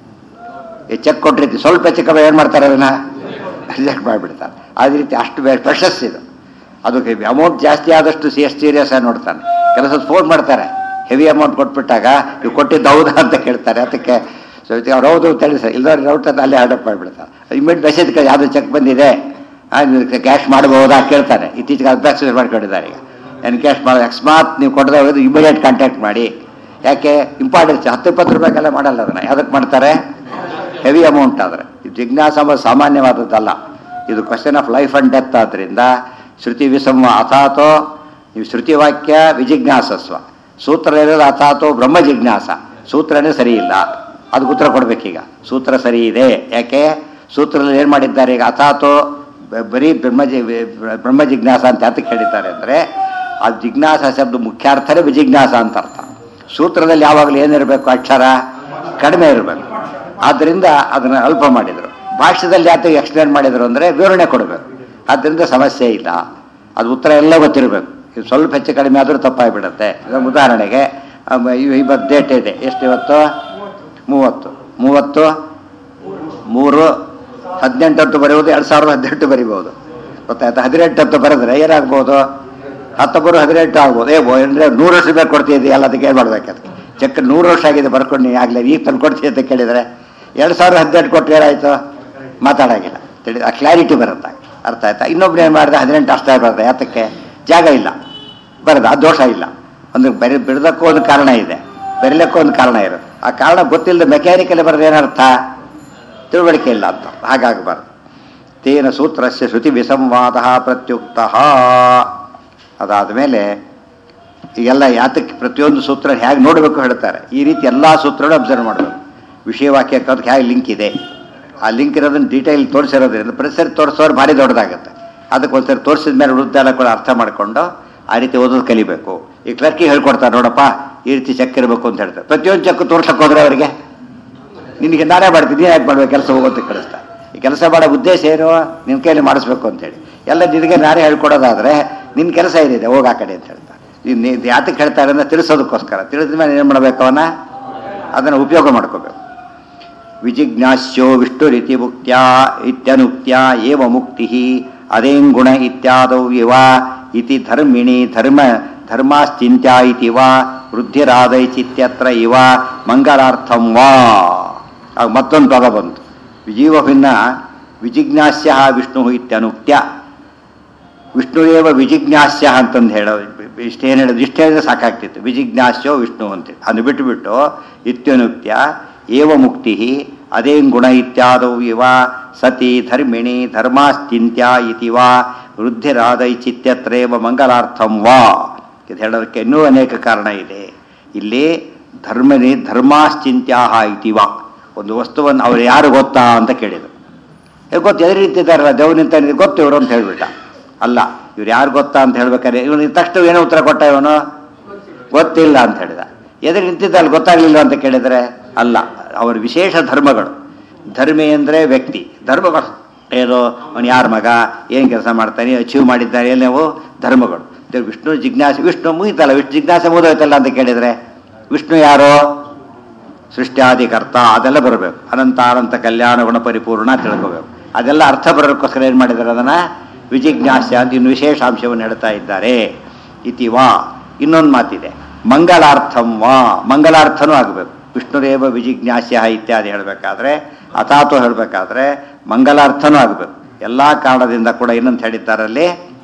ಈ ಚೆಕ್ ಕೊಟ್ಟಿರ್ತೀವಿ ಸ್ವಲ್ಪ ಹೆಚ್ಚು ಏನು ಮಾಡ್ತಾರೆ ಅದನ್ನ ರಿಜೆಕ್ಟ್ ಮಾಡಿಬಿಡ್ತಾರೆ ಅದೇ ರೀತಿ ಅಷ್ಟು ಬೇ ಪ್ರೆಷಸ್ ಇದು ಅದಕ್ಕೆ ಅಮೌಂಟ್ ಜಾಸ್ತಿ ಆದಷ್ಟು ಸಿ ಎಸ್ ಸೀರಿಯಸ್ ಆಗಿ ನೋಡ್ತಾನೆ ಕೆಲಸ ಫೋನ್ ಮಾಡ್ತಾರೆ ಹೆವಿ ಅಮೌಂಟ್ ಕೊಟ್ಬಿಟ್ಟಾಗ ನೀವು ಕೊಟ್ಟಿದ್ದು ಹೌದಾ ಅಂತ ಕೇಳ್ತಾರೆ ಅದಕ್ಕೆ ಸೊ ಅವ್ರು ಹೌದು ಅಂತ ಹೇಳಿ ಸರ್ ಇಲ್ಲದವ್ರು ಡೌಟ್ ಅಂತ ಅಲ್ಲೇ ಆರ್ಡರ್ ಮಾಡಿಬಿಡ್ತಾರೆ ಇಮಿಡಿಯೇಟ್ ಮೆಸೇಜ್ ಯಾವುದೋ ಚೆಕ್ ಬಂದಿದೆ ಕ್ಯಾಶ್ ಮಾಡಬಹುದಾ ಕೇಳ್ತಾನೆ ಇತ್ತೀಚೆಗೆ ಅಭ್ಯಾಸ ಮಾಡ್ಕೊಂಡಿದ್ದಾರೆ ಈಗ ನಾನು ಕ್ಯಾಶ್ ಮಾಡೋದು ಅಕಸ್ಮಾತ್ ನೀವು ಕೊಡದೆ ಹೋಗೋದು ಇಮಿಡಿಯೇಟ್ ಕಾಂಟ್ಯಾಕ್ಟ್ ಮಾಡಿ ಯಾಕೆ ಇಂಪಾರ್ಟೆನ್ಸ್ ಹತ್ತು ಇಪ್ಪತ್ತು ರೂಪಾಯಿಗೆಲ್ಲ ಮಾಡಲ್ಲ ಅದನ್ನು ಯಾವುದಕ್ಕೆ ಮಾಡ್ತಾರೆ ಹೆವಿ ಅಮೌಂಟ್ ಆದರೆ ಇದು ಜಿಜ್ಞಾಸ ಎಂಬುದು ಸಾಮಾನ್ಯವಾದದ್ದಲ್ಲ ಇದು question of life and death ಆದ್ದರಿಂದ ಶ್ರುತಿ ವಿಸಮ ಅಥಾತೋ ನೀವು ಶ್ರುತಿ ವಾಕ್ಯ ವಿಜಿಜ್ಞಾಸಸ್ವ ಸೂತ್ರ ಇರೋದು ಅಥಾತೋ ಬ್ರಹ್ಮ ಜಿಜ್ಞಾಸ ಸೂತ್ರನೇ ಸರಿ ಇಲ್ಲ ಅದಕ್ಕೆ ಉತ್ತರ ಕೊಡ್ಬೇಕೀಗ ಸೂತ್ರ ಸರಿ ಇದೆ ಯಾಕೆ ಸೂತ್ರದಲ್ಲಿ ಏನು ಮಾಡಿದ್ದಾರೆ ಈಗ ಅಥಾತೋ ಬ- ಬರೀ ಬ್ರಹ್ಮ ಜಿ ಬ್ರಹ್ಮ ಜಿಜ್ಞಾಸ ಅಂತ ಯಾತಕ್ಕೆ ಹೇಳಿದ್ದಾರೆ ಅಂದರೆ ಆ ಜಿಜ್ಞಾಸ ಶಬ್ದ ಮುಖ್ಯಾರ್ಥನೇ ವಿಜಿಜ್ಞಾಸ ಅಂತ ಅರ್ಥ ಸೂತ್ರದಲ್ಲಿ ಯಾವಾಗಲೂ ಏನಿರಬೇಕು ಅಕ್ಷರ ಕಡಿಮೆ ಇರಬೇಕು ಆದ್ದರಿಂದ ಅದನ್ನು ಅಲ್ಪ ಮಾಡಿದರು ಭಾಷ್ಯದಲ್ಲಿ ಯಾತಕ್ಕೆ ಎಕ್ಸ್ಪ್ಲೇನ್ ಮಾಡಿದರು ಅಂದರೆ ವಿವರಣೆ ಕೊಡಬೇಕು ಆದ್ದರಿಂದ ಸಮಸ್ಯೆ ಇಲ್ಲ ಅದು ಉತ್ತರ ಎಲ್ಲ ಗೊತ್ತಿರಬೇಕು ಇದು ಸ್ವಲ್ಪ ಹೆಚ್ಚು ಕಡಿಮೆ ಆದರೂ ತಪ್ಪಾಗಿಬಿಡುತ್ತೆ ಈಗ ಉದಾಹರಣೆಗೆ ಅಮ್, ಇವ್- ಇವತ್ತು ಡೇಟ್ ಇದೆ ಎಷ್ಟು ಇವತ್ತು ಮೂವತ್ತು ಮೂವತ್ತು ಮೂರು ಹದಿನೆಂಟತ್ತು ಬರೆಯುವುದು ಎರಡು ಸಾವಿರದ ಹದಿನೆಂಟು ಬರಿಬೋದು ಗೊತ್ತಾಯ್ತಾ ಹದಿನೆಂಟತ್ತು ಬರೆದ್ರೆ ಏನಾಗ್ಬೋದು ಹತ್ತೊಬ್ಬರು ಹದಿನೆಂಟು ಆಗ್ಬೋದು ಏ ಅಂದರೆ ನೂರು ವರ್ಷ ಬೇಕು ಕೊಡ್ತಿದ್ದೀಯಲ್ಲ ಅದಕ್ಕೆ ಏನು ಮಾಡ್ಬೇಕು ಅದಕ್ಕೆ ಚೆಕ್ ನೂರು ವರ್ಷ ಆಗಿದೆ ಬರ್ಕೊಂಡು ನೀ ಆಗಲೇ ಈಗ ತಂದು ಕೊಡ್ತೀವಿ ಅಂತ ಕೇಳಿದರೆ ಎರಡು ಸಾವಿರದ ಹದಿನೆಂಟು ಕೊಟ್ಟರೆ ಏನಾಯಿತು ಮಾತಾಡೋಂಗಿಲ್ಲ ತಿಳಿ ಆ ಕ್ಲಾರಿಟಿ ಬರುತ್ತೆ ಅರ್ಥ ಆಯ್ತಾ ಇನ್ನೊಬ್ರು ಏನು ಮಾಡಿದೆ ಹದಿನೆಂಟು ಅಷ್ಟೇ ಬರ್ತದೆ ಯಾತಕ್ಕೆ ಜಾಗ ಇಲ್ಲ ಬರದ ಆ ದೋಷ ಇಲ್ಲ ಒಂದು ಬರಿ ಬಿಡದಕ್ಕೂ ಒಂದು ಕಾರಣ ಇದೆ ಬೆರಲಕ್ಕೂ ಒಂದು ಕಾರಣ ಇರುತ್ತೆ ಆ ಕಾರಣ ಗೊತ್ತಿಲ್ಲದೆ ಮೆಕ್ಯಾನಿಕಲ್ಲಿ ಬರೋದು ಏನರ್ಥ ತಿಳುವಳಿಕೆ ಇಲ್ಲ ಅಂತ ಹಾಗಾಗಬಾರ್ದು ತೇನ ಸೂತ್ರಸ್ಯ ಶ್ರುತಿ ವಿಸಂವಾದ ಪ್ರತ್ಯುಕ್ತ ಅದಾದ ಮೇಲೆ ಈಗೆಲ್ಲ ಯಾತಕ್ಕೆ ಪ್ರತಿಯೊಂದು ಸೂತ್ರ ಹೇಗೆ ನೋಡಬೇಕು ಹೇಳ್ತಾರೆ ಈ ರೀತಿ ಎಲ್ಲ ಸೂತ್ರಗಳು ಅಬ್ಸರ್ವ್ ಮಾಡಬೇಕು ವಿಷಯವಾಕ್ಯ ಅದಕ್ಕೆ ಹೇಗೆ ಲಿಂಕ್ ಇದೆ ಆ ಲಿಂಕ್ ಇರೋದನ್ನು ಡೀಟೇಲ್ ತೋರಿಸಿರೋದ್ರಿಂದ ಪ್ರತಿ ಸರಿ ತೋರಿಸೋರು ಭಾರಿ ದೊಡ್ಡದಾಗುತ್ತೆ ಅದಕ್ಕೆ ಒಂದ್ಸರಿ ತೋರಿಸಿದ ಮೇಲೆ ವೃದ್ಧಾಲ ಕೂಡ ಅರ್ಥ ಮಾಡಿಕೊಂಡು ಆ ರೀತಿ ಓದೋದು ಕಲಿಬೇಕು ಈ ಕ್ಲರ್ಕಿಗೆ ಹೇಳ್ಕೊಡ್ತಾರೆ ನೋಡಪ್ಪ ಈ ರೀತಿ ಚೆಕ್ ಇರಬೇಕು ಅಂತ ಹೇಳ್ತಾರೆ ಪ್ರತಿಯೊಂದು ಚೆಕ್ ತೋರ್ಸಕ್ಕೆ ಹೋದ್ರೆ ಅವರಿಗೆ ನಿನಗೆ ನಾನೇ ಮಾಡ್ತೀನಿ ನೀನು ಯಾಕೆ ಮಾಡ್ಬೇಕು ಕೆಲಸ ಹೋಗೋದಕ್ಕೆ ಕಳಿಸ್ತಾ ಈ ಕೆಲಸ ಮಾಡೋ ಉದ್ದೇಶ ಏನು ನಿನ್ನ ಕೈಯಲ್ಲಿ ಮಾಡಿಸ್ಬೇಕು ಅಂತೇಳಿ ಎಲ್ಲ ನಿನಗೆ ನಾನೇ ಹೇಳ್ಕೊಡೋದಾದ್ರೆ ನಿನ್ನ ಕೆಲಸ ಏನಿದೆ ಹೋಗ ಆ ಕಡೆ ಅಂತ ಹೇಳ್ತಾ ನೀನು ಯಾತಕ್ಕೆ ಹೇಳ್ತಾರೆ ಅಂದ್ರೆ ತಿಳಿಸೋದಕ್ಕೋಸ್ಕರ ತಿಳಿದ ಮೇಲೆ ಏನು ಮಾಡಬೇಕು ಅವನ ಅದನ್ನು ಉಪಯೋಗ ಮಾಡ್ಕೋಬೇಕು ವಿಜಿಜ್ಞಾಸ್ಯೋ ವಿಷ್ಣುರಿತಿ ಮುಕ್ತ್ಯ ಇತ್ಯನುಕ್ತ್ಯ ಏವ ಮುಕ್ತಿ ಅದೇಂಗುಣ ಇತ್ಯಾದೌ ಇವ ಇತಿ ಧರ್ಮಿಣಿ ಧರ್ಮ ಧರ್ಮಾಶ್ಚಿಂತ್ಯ ಇತಿ ವಾ ವೃದ್ಧಿರಾದೈಚಿತ್ಯತ್ರ ಇವ ಮಂಗಲಾರ್ಥಂ ವಾ ಆಗ ಮತ್ತೊಂದು ಪದ ಬಂತು ಜೀವ ಭಿನ್ನ ವಿಜಿಜ್ಞಾಸ್ಯ ವಿಷ್ಣು ಇತ್ಯನುಕ್ತ್ಯ ವಿಷ್ಣುವೇವ ವಿಜಿಜ್ಞಾಸ್ಯ ಅಂತಂದು ಹೇಳೋದು ಇಷ್ಟೇನು ಹೇಳೋದು ಇಷ್ಟು ಹೇಳಿದ್ರೆ ಸಾಕಾಗ್ತಿತ್ತು ವಿಜಿಜ್ಞಾಸ್ಯೋ ವಿಷ್ಣು ಅಂತೇಳಿ ಅದನ್ನು ಬಿಟ್ಟುಬಿಟ್ಟು ಇತ್ಯನುಕ್ತ್ಯ ಏವ ಮುಕ್ತಿ ಅದೇಂ ಗುಣ ಇತ್ಯಾದೌ ಇವ ಸತಿ ಧರ್ಮಿಣಿ ಧರ್ಮಾಶ್ಚಿಂತ್ಯ ಇತಿ ವಾ ವೃದ್ಧಿರಾದೈಚಿತ್ಯತ್ರೇವ ಮಂಗಲಾರ್ಥಂ ವಾ ಇದು ಹೇಳೋದಕ್ಕೆ ಇನ್ನೂ ಅನೇಕ ಕಾರಣ ಇದೆ ಇಲ್ಲಿ ಧರ್ಮನಿ ಧರ್ಮಾಶ್ಚಿಂತ್ಯಾಹ ಇತಿ ವಾ ಒಂದು ವಸ್ತುವನ್ನು ಅವ್ರು ಯಾರು ಗೊತ್ತಾ ಅಂತ ಕೇಳಿದರು ಏ ಗೊತ್ತು ಎದುರು ನಿಂತಿದ್ದಾರಲ್ಲ ದೇವ್ರು ನಿಂತ ಗೊತ್ತು ಇವರು ಅಂತ ಹೇಳ್ಬಿಟ್ಟ ಅಲ್ಲ ಇವ್ರು ಯಾರು ಗೊತ್ತಾ ಅಂತ ಹೇಳ್ಬೇಕಾದ್ರೆ ಇವನು ತಕ್ಷಣ ಏನೋ ಉತ್ತರ ಕೊಟ್ಟ ಇವನು ಗೊತ್ತಿಲ್ಲ ಅಂತ ಹೇಳಿದ ಎದುರು ನಿಂತಿದ್ದಲ್ಲ ಗೊತ್ತಾಗ್ಲಿಲ್ಲ ಅಂತ ಕೇಳಿದರೆ ಅಲ್ಲ ಅವರ ವಿಶೇಷ ಧರ್ಮಗಳು ಧರ್ಮಿ ಅಂದರೆ ವ್ಯಕ್ತಿ ಧರ್ಮಗಳು ಏನು ಅವನು ಯಾರ ಮಗ ಏನು ಕೆಲಸ ಮಾಡ್ತಾನೆ ಅಚೀವ್ ಮಾಡಿದ್ದಾನೆ ಎಲ್ಲವೂ ಧರ್ಮಗಳು ದೇವ್ರು ವಿಷ್ಣು ಜಿಜ್ಞಾಸೆ ವಿಷ್ಣು ಮುಗಿತಲ್ಲ ವಿಷ್ಣು ಜಿಜ್ಞಾಸೆ ಮುಗಿದೋಯ್ತಲ್ಲ ಅಂತ ಕೇಳಿದರೆ ವಿಷ್ಣು ಯಾರು ಸೃಷ್ಟ್ಯಾದಿಕರ್ತ ಅದೆಲ್ಲ ಬರಬೇಕು ಅನಂತ ಅನಂತ ಕಲ್ಯಾಣ ಗುಣ ಪರಿಪೂರ್ಣ ತಿಳ್ಕೋಬೇಕು ಅದೆಲ್ಲ ಅರ್ಥ ಬರೋದಕ್ಕೋಸ್ಕರ ಏನು ಮಾಡಿದ್ದಾರೆ ಅದನ್ನು ವಿಜಿಜ್ಞಾಸ್ಯ ಅಂತ ಇನ್ನು ವಿಶೇಷ ಅಂಶವನ್ನು ಹೇಳ್ತಾ ಇದ್ದಾರೆ ಇತಿ ವಾ ಇನ್ನೊಂದು ಮಾತಿದೆ ಮಂಗಲಾರ್ಥಂ ವಾ ಮಂಗಲಾರ್ಥನೂ ಆಗಬೇಕು ವಿಷ್ಣುರೇವ ವಿಜಿಜ್ಞಾಸ್ಯ ಇತ್ಯಾದಿ ಹೇಳಬೇಕಾದ್ರೆ ಅಥಾತು ಹೇಳಬೇಕಾದ್ರೆ ಮಂಗಲಾರ್ಥನೂ ಆಗಬೇಕು ಎಲ್ಲ ಕಾರಣದಿಂದ ಕೂಡ ಏನಂತ ಹೇಳಿದ್ದಾರಲ್ಲಿ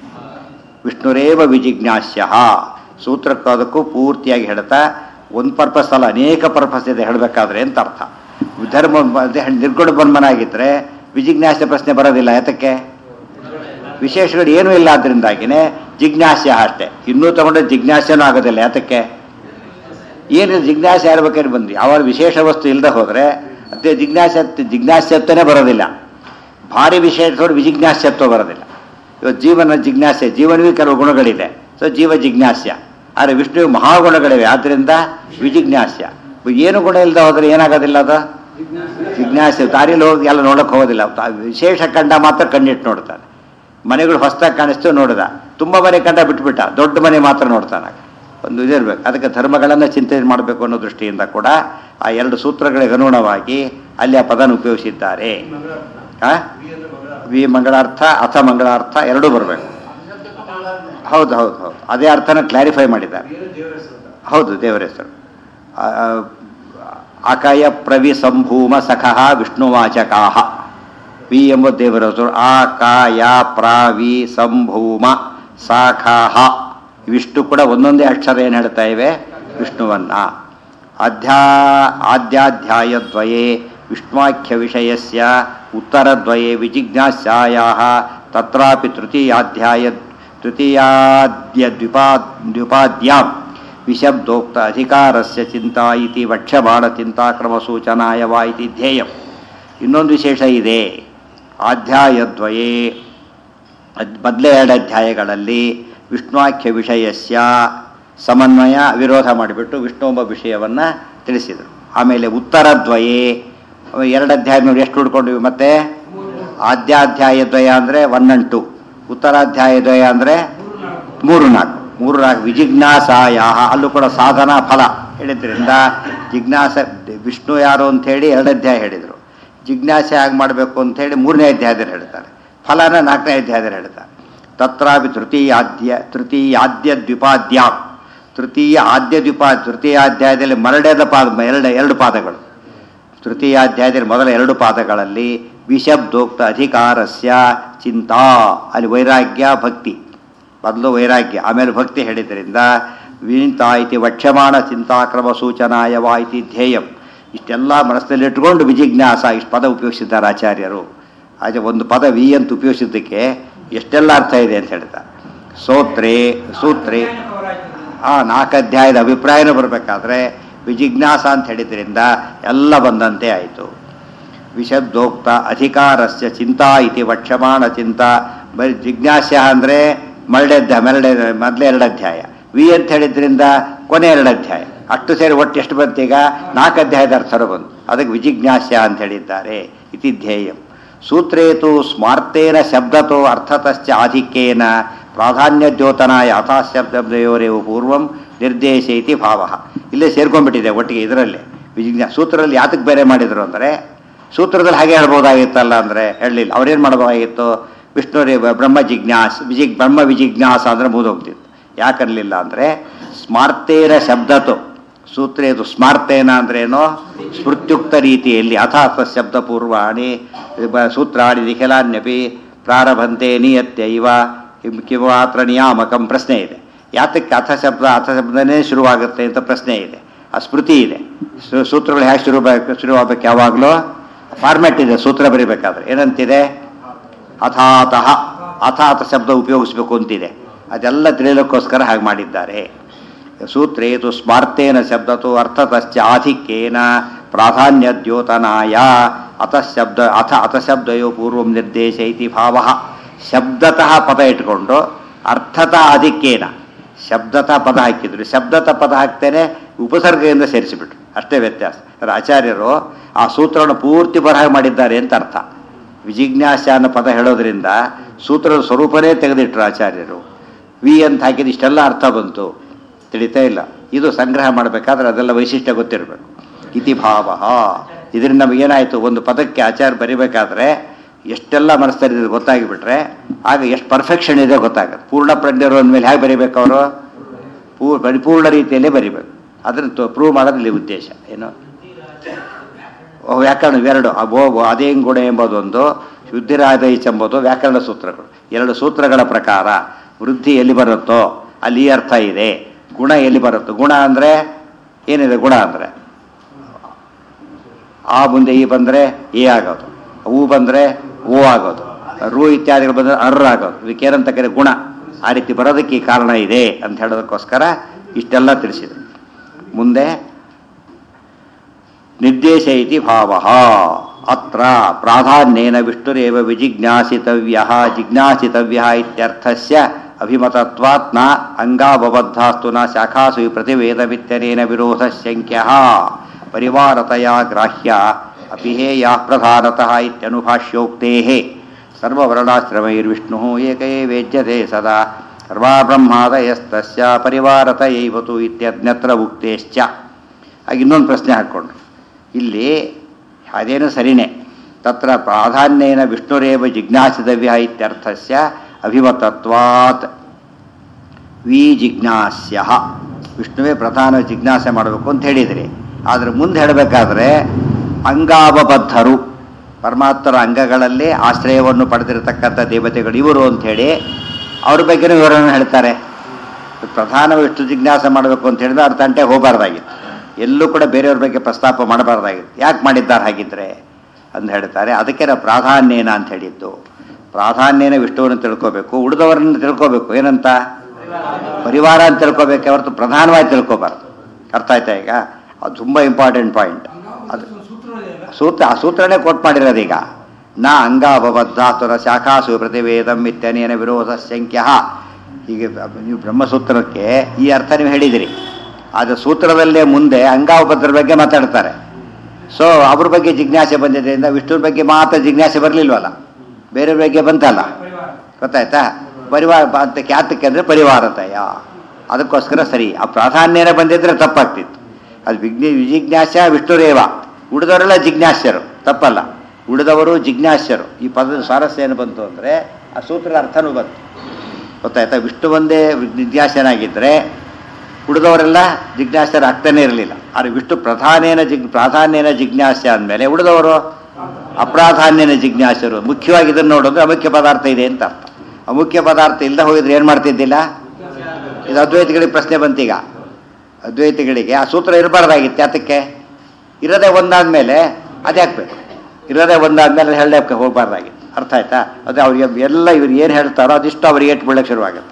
ವಿಷ್ಣುರೇವ ವಿಜಿಜ್ಞಾಸ್ಯ ಸೂತ್ರಕ್ಕೋದಕ್ಕೂ ಪೂರ್ತಿಯಾಗಿ ಹೇಳ್ತಾ ಒಂದು ಪರ್ಪಸ್ ಅಲ್ಲ ಅನೇಕ ಪರ್ಪಸ್ ಇದೆ ಹೇಳಬೇಕಾದ್ರೆ ಅಂತ ಅರ್ಥ ಧರ್ಮ ನಿರ್ಗುಣ ಬ್ರಹ್ಮನಾಗಿದ್ದರೆ ವಿಜಿಜ್ಞಾಸ್ಯ ಪ್ರಶ್ನೆ ಬರೋದಿಲ್ಲ ಯಾತಕ್ಕೆ ವಿಶೇಷಗಳು ಏನೂ ಇಲ್ಲ ಆದ್ರಿಂದಾಗಿನೇ ಜಿಜ್ಞಾಸ್ಯ ಅಷ್ಟೇ ಇನ್ನೂ ತಗೊಂಡ್ರೆ ಜಿಜ್ಞಾಸ್ಯನೂ ಆಗೋದಿಲ್ಲ ಯಾತಕ್ಕೆ ಏನಿಲ್ಲ ಜಿಜ್ಞಾಸೆ ಇರ್ಬೇಕಾದ್ರೆ ಬಂದ್ರಿ ಅವರ ವಿಶೇಷ ವಸ್ತು ಇಲ್ಲದೆ ಹೋದರೆ ಅದೇ ಜಿಜ್ಞಾಸ ಜಿಜ್ಞಾಸ್ಯತ್ವನೇ ಬರೋದಿಲ್ಲ ಭಾರಿ ವಿಶೇಷದವ್ರು ವಿಜಿಜ್ಞಾಸ್ಯತ್ವ ಬರೋದಿಲ್ಲ ಇವತ್ತು ಜೀವನ ಜಿಜ್ಞಾಸೆ ಜೀವನವೂ ಕೆಲವು ಗುಣಗಳಿದೆ ಸೊ ಜೀವ ಜಿಜ್ಞಾಸ್ಯ ಆದರೆ ವಿಷ್ಣುವಿಗೆ ಮಹಾಗುಣಗಳಿವೆ ಆದ್ದರಿಂದ ವಿಜಿಜ್ಞಾಸ್ಯ ಏನು ಗುಣ ಇಲ್ಲದೆ ಹೋದರೆ ಏನಾಗೋದಿಲ್ಲ ಅದು ಜಿಜ್ಞಾಸೆ ದಾರಿಯಲ್ಲಿ ಹೋಗಿ ಎಲ್ಲ ನೋಡಕ್ಕೆ ಹೋಗೋದಿಲ್ಲ ತಾ- ವಿಶೇಷ ಕಂಡ ಮಾತ್ರ ಕಣ್ಣಿಟ್ಟು ನೋಡ್ತಾನೆ ಮನೆಗಳು ಹೊಸದಾಗಿ ಕಾಣಿಸ್ತು ನೋಡಿದ ತುಂಬ ಮನೆ ಕಂಡ ಬಿಟ್ಬಿಟ್ಟ ದೊಡ್ಡ ಮನೆ ಮಾತ್ರ ನೋಡ್ತಾನೆ ಒಂದು ಇದಿರ್ಬೇಕು ಅದಕ್ಕೆ ಧರ್ಮಗಳನ್ನು ಚಿಂತನೆ ಮಾಡಬೇಕು ಅನ್ನೋ ದೃಷ್ಟಿಯಿಂದ ಕೂಡ ಆ ಎರಡು ಸೂತ್ರಗಳಿಗೆ ಅನುಗುಣವಾಗಿ ಅಲ್ಲಿ ಆ ಪದನ ಉಪಯೋಗಿಸಿದ್ದಾರೆ ಆ? ವಿ ಮಂಗಳಾರ್ಥ ಅಥ ಮಂಗಳಾರ್ಥ ಎರಡೂ ಬರಬೇಕು ಹೌದು ಹೌದು ಹೌದು ಅದೇ ಅರ್ಥನ ಕ್ಲಾರಿಫೈ ಮಾಡಿದ್ದಾರೆ ಹೌದು ದೇವರ ಹೆಸರು ಆ, ಅಕಯ ಪ್ರವಿ ಸಂಭೂಮ ಸಖಃ ವಿಷ್ಣುವಾಚಕಾಹ ವಿ ಎಂಬ ದೇವರ ಹೆಸರು ಆಕಾಯ ಪ್ರಾವಿ ಸಂಭೂಮ ಸಾಖಾಹ ಇವಿಷ್ಟು ಕೂಡ ಒಂದೊಂದೇ ಅಕ್ಷರ ಏನು ಹೇಳ್ತಾ ಇವೆ ವಿಷ್ಣುವನ್ನ ಅಧ್ಯಾ ಆದ್ಯಾಧ್ಯಾಯದ್ವಯೇ ವಿಷ್ಣುವಾಖ್ಯ ವಿಷಯಸ್ಯ ಉತ್ತರದ್ವಯೇ ವಿಜಿಜ್ಞಾಸ್ಯಾಯಾ ತತ್ರಾಪಿ ತೃತೀಯಾಧ್ಯಾಯ ತೃತೀಯಾದ್ಯ ದ್ವಿಪಾ ದ್ವಿಪಾದ್ಯಾಂ ವಿಶಬ್ದೋಕ್ತ ಅಧಿಕಾರಸ್ಯ ಚಿಂತಾ ಇತಿ ವಕ್ಷ್ಯಮಾಣ ಚಿಂತಾಕ್ರಮ ಸೂಚನಾಯ ವಾ ಇತಿ ಧ್ಯೇಯಂ ಇನ್ನೊಂದು ವಿಶೇಷ ಇದೆ ಅಧ್ಯಾಯದ್ವಯೇ ಅದ್- ಮೊದಲೇ ಎರಡು ಅಧ್ಯಾಯಗಳಲ್ಲಿ ವಿಷ್ಣುವಾಖ್ಯ ವಿಷಯಸ್ಯ ಸಮನ್ವಯ ವಿರೋಧ ಮಾಡಿಬಿಟ್ಟು ವಿಷ್ಣು ಎಂಬ ವಿಷಯವನ್ನು ತಿಳಿಸಿದರು ಆಮೇಲೆ ಉತ್ತರದ್ವಯೇ ಎರಡು ಅಧ್ಯಾಯ ನೋಡಿ ಎಷ್ಟು ಹುಡ್ಕೊಂಡ್ವಿ ಮತ್ತೆ ಆದ್ಯಾಧ್ಯಾಯದ್ವಯ ಅಂದರೆ ಒನ್ ಅಂಡ್ ಟು ಉತ್ತರಾಧ್ಯಾಯದ್ವಯ ಅಂದರೆ ಮೂರು ನಾಲ್ಕು ಮೂರು ನಾಲ್ಕು ವಿಜಿಜ್ಞಾಸಾಯ ಅಲ್ಲೂ ಕೂಡ ಸಾಧನ ಫಲ ಹೇಳಿದ್ರಿಂದ ಜಿಜ್ಞಾಸ ವಿಷ್ಣು ಯಾರು ಅಂಥೇಳಿ ಎರಡು ಅಧ್ಯಾಯ ಹೇಳಿದರು ಜಿಜ್ಞಾಸೆ ಆಗಿ ಮಾಡಬೇಕು ಅಂಥೇಳಿ ಮೂರನೇ ಅಧ್ಯಾಯದಲ್ಲಿ ಹೇಳ್ತಾರೆ ಫಲನ ನಾಲ್ಕನೇ ಅಧ್ಯಾಯದಲ್ಲಿ ಹೇಳ್ತಾರೆ ತತ್ರಾಪಿ ತೃತೀಯಾದ್ಯ ತೃತೀಯಾದ್ಯ ದ್ವಿಪಾದ್ಯಾಂ ತೃತೀಯ ಆದ್ಯ ದ್ವಿಪಾ ತೃತೀಯಾಧ್ಯಾಯದಲ್ಲಿ ಮರಡೇದ ಪಾದ ಎರಡು ಎರಡು ಪಾದಗಳು ತೃತೀಯಾಧ್ಯಾಯದಲ್ಲಿ ಮೊದಲ ಎರಡು ಪಾದಗಳಲ್ಲಿ ವಿಷಬ್ದೋಕ್ತ ಅಧಿಕಾರಸ್ಯ ಚಿಂತಾ ಅಲ್ಲಿ ವೈರಾಗ್ಯ ಭಕ್ತಿ ಮೊದಲು ವೈರಾಗ್ಯ ಆಮೇಲೆ ಭಕ್ತಿ ಹೇಳಿದ್ರಿಂದ ವಿನಿತಾ ಇತಿ ವಕ್ಷ್ಯಮಾಣ ಚಿಂತಾಕ್ರಮ ಸೂಚನಾಯ ವಾ ಇತಿ ಧ್ಯೇಯಂ ಇಷ್ಟೆಲ್ಲ ಮನಸ್ಸಲ್ಲಿ ಇಟ್ಕೊಂಡು ವಿಜಿಜ್ಞಾಸ ಇಷ್ಟು ಪದ ಉಪಯೋಗಿಸಿದ್ದಾರೆ ಆಚಾರ್ಯರು ಆಚೆ ಒಂದು ಪದ ವಿ ಅಂತ ಉಪಯೋಗಿಸಿದ್ದಕ್ಕೆ ಎಷ್ಟೆಲ್ಲ ಅರ್ಥ ಇದೆ ಅಂತ ಹೇಳ್ತಾರೆ ಸೋತ್ರೆ ಸೂತ್ರೆ ಆ ನಾಲ್ಕು ಅಧ್ಯಾಯದ ಅಭಿಪ್ರಾಯನೂ ಬರಬೇಕಾದ್ರೆ ವಿಜಿಜ್ಞಾಸ ಅಂತ ಹೇಳಿದ್ರಿಂದ ಎಲ್ಲ ಬಂದಂತೆ ಆಯಿತು ವಿಶಬ್ದೋಕ್ತ ಅಧಿಕಾರಸ್ಯ ಚಿಂತಾ ಇತಿ ವಕ್ಷಮಾಣ ಚಿಂತಾ ಬರೀ ಜಿಜ್ಞಾಸ್ಯ ಅಂದರೆ ಮರಡೆದ್ದ ಮೆರಡೆ ಮೊದಲೇ ಎರಡು ಅಧ್ಯಾಯ ವಿ ಅಂತ ಹೇಳಿದ್ರಿಂದ ಕೊನೆ ಎರಡು ಅಧ್ಯಾಯ ಅಷ್ಟು ಸೇರಿ ಒಟ್ಟು ಎಷ್ಟು ಬಂತೀಗ ನಾಲ್ಕು ಅಧ್ಯಾಯದ ಅರ್ಥರು ಬಂತು ಅದಕ್ಕೆ ವಿಜಿಜ್ಞಾಸ್ಯ ಅಂತ ಹೇಳಿದ್ದಾರೆ ಇತಿ ಧ್ಯೇಯಂ ಸೂತ್ರೇತು ಸ್ಮಾರ್ತೇನ ಶಬ್ದತೋ ಅರ್ಥತಶ್ಚ ಆಧಿಕ್ಯೇನ ಪ್ರಾಧಾನ್ಯ ದ್ಯೋತನಾಯ ಯಥಾಶಬ್ದಯೋರೇವು ಪೂರ್ವಂ ನಿರ್ದೇಶ ಇತಿ ಭಾವ ಇಲ್ಲೇ ಸೇರ್ಕೊಂಡ್ಬಿಟ್ಟಿದೆ ಒಟ್ಟಿಗೆ ಇದರಲ್ಲಿ ವಿಜಿಜ್ಞಾ ಸೂತ್ರದಲ್ಲಿ ಯಾತಕ್ಕೆ ಬೇರೆ ಮಾಡಿದ್ರು ಅಂದರೆ ಸೂತ್ರದಲ್ಲಿ ಹಾಗೆ ಹೇಳ್ಬೋದಾಗಿತ್ತಲ್ಲ ಅಂದರೆ ಹೇಳಲಿಲ್ಲ ಅವ್ರೇನು ಮಾಡ್ಬೋದಾಗಿತ್ತು ವಿಷ್ಣುರೇ ಬ್ರಹ್ಮ ಜಿಜ್ಞಾಸ್ ವಿಜಿಗ್ ಬ್ರಹ್ಮ ವಿಜಿಜ್ಞಾಸ ಅಂದರೆ ಮುಗಿದೋಗ್ತಿತ್ತು ಯಾಕನ್ನಲಿಲ್ಲ ಅಂದರೆ ಸ್ಮಾರ್ತೇನ ಶಬ್ದತು ಸೂತ್ರ ಇದು ಸ್ಮಾರ್ತೇನ ಅಂದ್ರೇನು ಸ್ಮೃತ್ಯುಕ್ತ ರೀತಿಯಲ್ಲಿ ಅಥಾಥ ಶಬ್ದ ಪೂರ್ವಾಣಿ ಬ- ಸೂತ್ರಾಣಿ ನಿಖಿಲಾನ್ಯಪಿ ಪ್ರಾರಭಂತೆ ನಿಯತ್ಯೈವ ಹಿಂ ಕಿಮಾತ್ರ ನಿಯಾಮಕಂ ಪ್ರಶ್ನೆ ಇದೆ ಯಾತಕ್ಕೆ ಅಥ ಶಬ್ದ ಅಥ ಶಬ್ದನೇ ಶುರುವಾಗುತ್ತೆ ಅಂತ ಪ್ರಶ್ನೆ ಇದೆ ಆ ಸ್ಮೃತಿ ಇದೆ ಸೂ- ಸೂತ್ರಗಳು ಹೇಗೆ ಶುರು ಶುರುವಾಗಬೇಕು ಯಾವಾಗಲೂ ಫಾರ್ಮ್ಯಾಟ್ ಇದೆ ಸೂತ್ರ ಬರೀಬೇಕಾದ್ರೆ ಏನಂತಿದೆ ಅಥಾತಃ ಅಥಾತ ಶಬ್ದ ಉಪಯೋಗಿಸ್ಬೇಕು ಅಂತಿದೆ ಅದೆಲ್ಲ ತಿಳಿಯೋಕ್ಕೋಸ್ಕರ ಹಾಗೆ ಮಾಡಿದ್ದಾರೆ ಸೂತ್ರೇತು ಸ್ಮಾರ್ತೇನ ಶಬ್ದತು ಅರ್ಥತಶ್ಚ ಆಧಿಕ್ಯೇನ ಪ್ರಾಧಾನ್ಯ ದ್ಯೋತನಾಯ ಅತಃ ಶಬ್ದ ಅಥ ಅಥ ಶಬ್ದಯೋ ಪೂರ್ವಂ ನಿರ್ದೇಶ ಇತಿ ಭಾವ ಶಬ್ದತಃ ಪದ ಇಟ್ಕೊಂಡು ಅರ್ಥತಃ ಆಧಿಕ್ಯೇನ ಶಬ್ದತಃ ಪದ ಹಾಕಿದ್ರು ಶಬ್ದತಃ ಪದ ಹಾಕ್ತೇನೆ ಉಪಸರ್ಗದಿಂದ ಸೇರಿಸಿಬಿಟ್ರು ಅಷ್ಟೇ ವ್ಯತ್ಯಾಸ ಆದರೆ ಆಚಾರ್ಯರು ಆ ಸೂತ್ರವನ್ನು ಪೂರ್ತಿ ಬರಹ ಮಾಡಿದ್ದಾರೆ ಅಂತ ಅರ್ಥ ವಿಜಿಜ್ಞಾಸ ಅನ್ನೋ ಪದ ಹೇಳೋದ್ರಿಂದ ಸೂತ್ರದ ಸ್ವರೂಪನೇ ತೆಗೆದಿಟ್ರು ಆಚಾರ್ಯರು ವಿ ಅಂತ ಹಾಕಿದ ಇಷ್ಟೆಲ್ಲ ಅರ್ಥ ಬಂತು ತಿಳಿತಾ ಇಲ್ಲ ಇದು ಸಂಗ್ರಹ ಮಾಡಬೇಕಾದ್ರೆ ಅದೆಲ್ಲ ವೈಶಿಷ್ಟ್ಯ ಗೊತ್ತಿರಬೇಕು ಇತಿ ಭಾವ ಇದರಿಂದ ನಮಗೇನಾಯಿತು ಒಂದು ಪದಕ್ಕೆ ಆಚಾರ ಬರಿಬೇಕಾದ್ರೆ ಎಷ್ಟೆಲ್ಲ ಮನಸ್ಸಲ್ಲಿ ಗೊತ್ತಾಗಿಬಿಟ್ರೆ ಆಗ ಎಷ್ಟು ಪರ್ಫೆಕ್ಷನ್ ಇದೆ ಗೊತ್ತಾಗುತ್ತೆ ಪೂರ್ಣ ಪ್ರಜ್ಞರು ಅಂದಮೇಲೆ ಹೇಗೆ ಬರಿಬೇಕು ಅವರು ಪೂ ಪರಿಪೂರ್ಣ ರೀತಿಯಲ್ಲೇ ಬರಿಬೇಕು ಅದನ್ನು ಪ್ರೂವ್ ಮಾಡೋದು ಇಲ್ಲಿ ಉದ್ದೇಶ ಏನು ಓ, ವ್ಯಾಕರಣ ಇವೆರಡು ಅಬೋ ಅದೇಂಗುಣ ಎಂಬುದೊಂದು ಶುದ್ಧಿರಾದೈಚ್ ಎಂಬುದು ವ್ಯಾಕರಣ ಸೂತ್ರಗಳು ಎರಡು ಸೂತ್ರಗಳ ಪ್ರಕಾರ ವೃದ್ಧಿ ಎಲ್ಲಿ ಬರುತ್ತೋ ಅಲ್ಲಿ ಈ ಅರ್ಥ ಇದೆ ಗುಣ ಎಲ್ಲಿ ಬರುತ್ತೋ ಗುಣ ಅಂದರೆ ಏನಿದೆ ಗುಣ ಅಂದರೆ ಆ ಮುಂದೆ ಈ ಬಂದರೆ ಎ ಆಗೋದು ಹೂ ಬಂದರೆ ಓ ಆಗೋದು ರು ಇತ್ಯಾದಿಗಳು ಬಂದರೆ ಅರ್ರ ಆಗೋದು ಇದಕ್ಕೇನಂತ ಕರೆ ಗುಣ ಆ ರೀತಿ ಬರೋದಕ್ಕೆ ಈ ಕಾರಣ ಇದೆ ಅಂತ ಹೇಳೋದಕ್ಕೋಸ್ಕರ ಇಷ್ಟೆಲ್ಲ ತಿಳಿಸಿದೆ ಮುಂದೆ ನಿರ್ದೇಶ ಇತಿ ಭಾವ ಅತ್ರ ಪ್ರಾಧಾನ್ಯೇನ ವಿಷ್ಣುರೇವ ವಿಜಿಜ್ಞಾಸಿತವ್ಯ ಜಿಜ್ಞಾಸಿತವ್ಯ ಇತ್ಯರ್ಥಸ್ಯ ಅಭಿಮತತ್ವಾತ್ ನ ಅಂಗಾಬಬದ್ಧಾಸ್ತು ನ ಶಾಖಾಸು ಪ್ರತಿವೇದಮಿತ್ಯನೇನ ವಿರೋಧ ಶಂಕ್ಯ ಪರಿವಾರತೆಯ ಗ್ರಾಹ್ಯ ಅಪಿಹೇಯ ಪ್ರಧಾನತಃ ಇತ್ಯನುಭಾಷ್ಯೋಕ್ತೆ ಸರ್ವವರ್ಣಾಶ್ರಮೈರ್ವಿಷ್ಣು ಏಕೇ ವೇಜ್ಯತೆ ಸದಾ ಸರ್ವಾ ಬ್ರಹ್ಮಾದಯಸ್ತಸ್ಯ ಪರಿವಾರತಯೈವತು ಇತ್ಯನ್ಯತ್ರ ಉಕ್ತೇಶ್ಚ ಆಗ ಇನ್ನೊಂದು ಪ್ರಶ್ನೆ ಹಾಕ್ಕೊಂಡ್ರು ಇಲ್ಲಿ ಅದೇನು ಸರಿನೇ ತತ್ರ ಪ್ರಾಧಾನ್ಯೇನ ವಿಷ್ಣುರೇವ ಜಿಜ್ಞಾಸಿತವ್ಯ ಇತ್ಯರ್ಥಸ್ಯ ಅಭಿಮತತ್ವಾತ್ ವಿ ಜಿಜ್ಞಾಸ್ಯ ವಿಷ್ಣುವೇ ಪ್ರಧಾನ ಜಿಜ್ಞಾಸೆ ಮಾಡಬೇಕು ಅಂತ ಹೇಳಿದ್ರಿ ಆದರೆ ಮುಂದೆ ಹೇಳಬೇಕಾದ್ರೆ ಅಂಗಾವಬದ್ಧರು ಪರಮಾತ್ಮರ ಅಂಗಗಳಲ್ಲಿ ಆಶ್ರಯವನ್ನು ಪಡೆದಿರತಕ್ಕಂಥ ದೇವತೆಗಳು ಇವರು ಅಂಥೇಳಿ ಅವ್ರ ಬಗ್ಗೆನೂ ವಿವರಣೆ ಹೇಳ್ತಾರೆ ಪ್ರಧಾನ ವಿಷ್ಣು ಜಿಜ್ಞಾಸೆ ಮಾಡಬೇಕು ಅಂತ ಹೇಳಿದ್ರೆ ಅವ್ರ ತಂಟೆ ಹೋಗಬಾರ್ದಾಗಿತ್ತು ಎಲ್ಲೂ ಕೂಡ ಬೇರೆಯವ್ರ ಬಗ್ಗೆ ಪ್ರಸ್ತಾಪ ಮಾಡಬಾರ್ದಾಗಿತ್ತು ಯಾಕೆ ಮಾಡಿದ್ದಾರೆ ಹಾಗಿದ್ರೆ ಅಂತ ಹೇಳ್ತಾರೆ ಅದಕ್ಕೆ ನಾವು ಪ್ರಾಧಾನ್ಯನ ಅಂತ ಹೇಳಿದ್ದು ಪ್ರಾಧಾನ್ಯನ ವಿಷ್ಣುವನ್ನು ತಿಳ್ಕೋಬೇಕು ಉಳಿದವರನ್ನು ತಿಳ್ಕೋಬೇಕು ಏನಂತ ಪರಿವಾರ ಅಂತ ತಿಳ್ಕೋಬೇಕೆ ಹೊರತು ಪ್ರಧಾನವಾಗಿ ತಿಳ್ಕೋಬಾರ್ದು ಅರ್ಥ ಆಯ್ತಾ ಈಗ ಅದು ತುಂಬ ಇಂಪಾರ್ಟೆಂಟ್ ಪಾಯಿಂಟ್ ಅದು ಸೂತ್ರ ಆ ಸೂತ್ರನೇ ಕೋಟ್ ಮಾಡಿರೋದು ಈಗ ನ ಅಂಗಾಭಬದ್ಧಾಸುರ ಶಾಖಾಸು ಪ್ರತಿವೇದಂ ಇತ್ಯನೇನ ವಿರೋಧ ಶಂಕ್ಯ ಹೀಗೆ ನೀವು ಬ್ರಹ್ಮಸೂತ್ರಕ್ಕೆ ಈ ಅರ್ಥ ನೀವು ಹೇಳಿದಿರಿ ಆದರೆ ಸೂತ್ರದಲ್ಲೇ ಮುಂದೆ ಅಂಗಾವಭದ್ರ ಬಗ್ಗೆ ಮಾತಾಡ್ತಾರೆ ಸೊ ಅವ್ರ ಬಗ್ಗೆ ಜಿಜ್ಞಾಸೆ ಬಂದಿದ್ದರಿಂದ ವಿಷ್ಣುರ ಬಗ್ಗೆ ಮಾತ್ರ ಜಿಜ್ಞಾಸೆ ಬರಲಿಲ್ವಲ್ಲ ಬೇರೆ ಬಗ್ಗೆ ಬಂತಲ್ಲ ಗೊತ್ತಾಯ್ತಾ ಪರಿವಾರ ಅಂತ ಖ್ಯಾತಕ್ಕೆ ಅಂದರೆ ಪರಿವಾರತಯ ಅದಕ್ಕೋಸ್ಕರ ಸರಿ ಆ ಪ್ರಾಧಾನ್ಯನೇ ಬಂದಿದ್ರೆ ತಪ್ಪಾಗ್ತಿತ್ತು ಅದು ವಿಜ್ಞ ವಿಜಿಜ್ಞಾಸ ವಿಷ್ಣುರೇವ ಉಳಿದವರೆಲ್ಲ ಜಿಜ್ಞಾಸ್ಯರು ತಪ್ಪಲ್ಲ ಉಳಿದವರು ಜಿಜ್ಞಾಸ್ಯರು ಈ ಪದದ ಸ್ವಾರಸ್ಯ ಏನು ಬಂತು ಅಂದರೆ ಆ ಸೂತ್ರದ ಅರ್ಥನೂ ಬಂತು ಗೊತ್ತಾಯ್ತಾ ವಿಷ್ಣು ಒಂದೇ ಜಿಜ್ಞಾಸನಾಗಿದ್ದರೆ ಉಳಿದವರೆಲ್ಲ ಜಿಜ್ಞಾಸ್ಯರು ಆಗ್ತಾನೆ ಇರಲಿಲ್ಲ ಆದರೆ ವಿಷ್ಣು ಪ್ರಧಾನೇನ ಜಿಗ್ ಪ್ರಾಧಾನ್ಯನ ಜಿಜ್ಞಾಸ್ಯ ಅಂದಮೇಲೆ ಉಳಿದವರು ಅಪ್ರಾಧಾನ್ಯನ ಜಿಜ್ಞಾಸರು ಮುಖ್ಯವಾಗಿ ಇದನ್ನು ನೋಡೋದು ಅಮುಖ್ಯ ಪದಾರ್ಥ ಇದೆ ಅಂತ ಅರ್ಥ ಅಮುಖ್ಯ ಪದಾರ್ಥ ಇಲ್ಲದೆ ಹೋಗಿದ್ರೆ ಏನು ಮಾಡ್ತಿದ್ದಿಲ್ಲ ಇದು ಅದ್ವೈತಿಗಳಿಗೆ ಪ್ರಶ್ನೆ ಬಂತೀಗ ಅದ್ವೈತಿಗಳಿಗೆ ಆ ಸೂತ್ರ ಇರಬಾರ್ದಾಗಿತ್ತು ಯಾತಕ್ಕೆ ಇರೋದೇ ಒಂದಾದ್ಮೇಲೆ ಅದೇ ಹಾಕ್ಬೇಕು ಇರೋದೇ ಒಂದಾದ್ಮೇಲೆ ಹೇಳಕ್ಕೆ ಹೋಗಬಾರ್ದಾಗಿ ಅರ್ಥ ಆಯ್ತಾ ಅದೇ ಅವ್ರಿಗೆ ಎಲ್ಲ ಇವ್ರು ಏನು ಹೇಳ್ತಾರೋ ಅದಿಷ್ಟು ಅವ್ರಿಗೆ ಏಟ್ ಬೀಳಕ್ಕೆ ಶುರುವಾಗುತ್ತೆ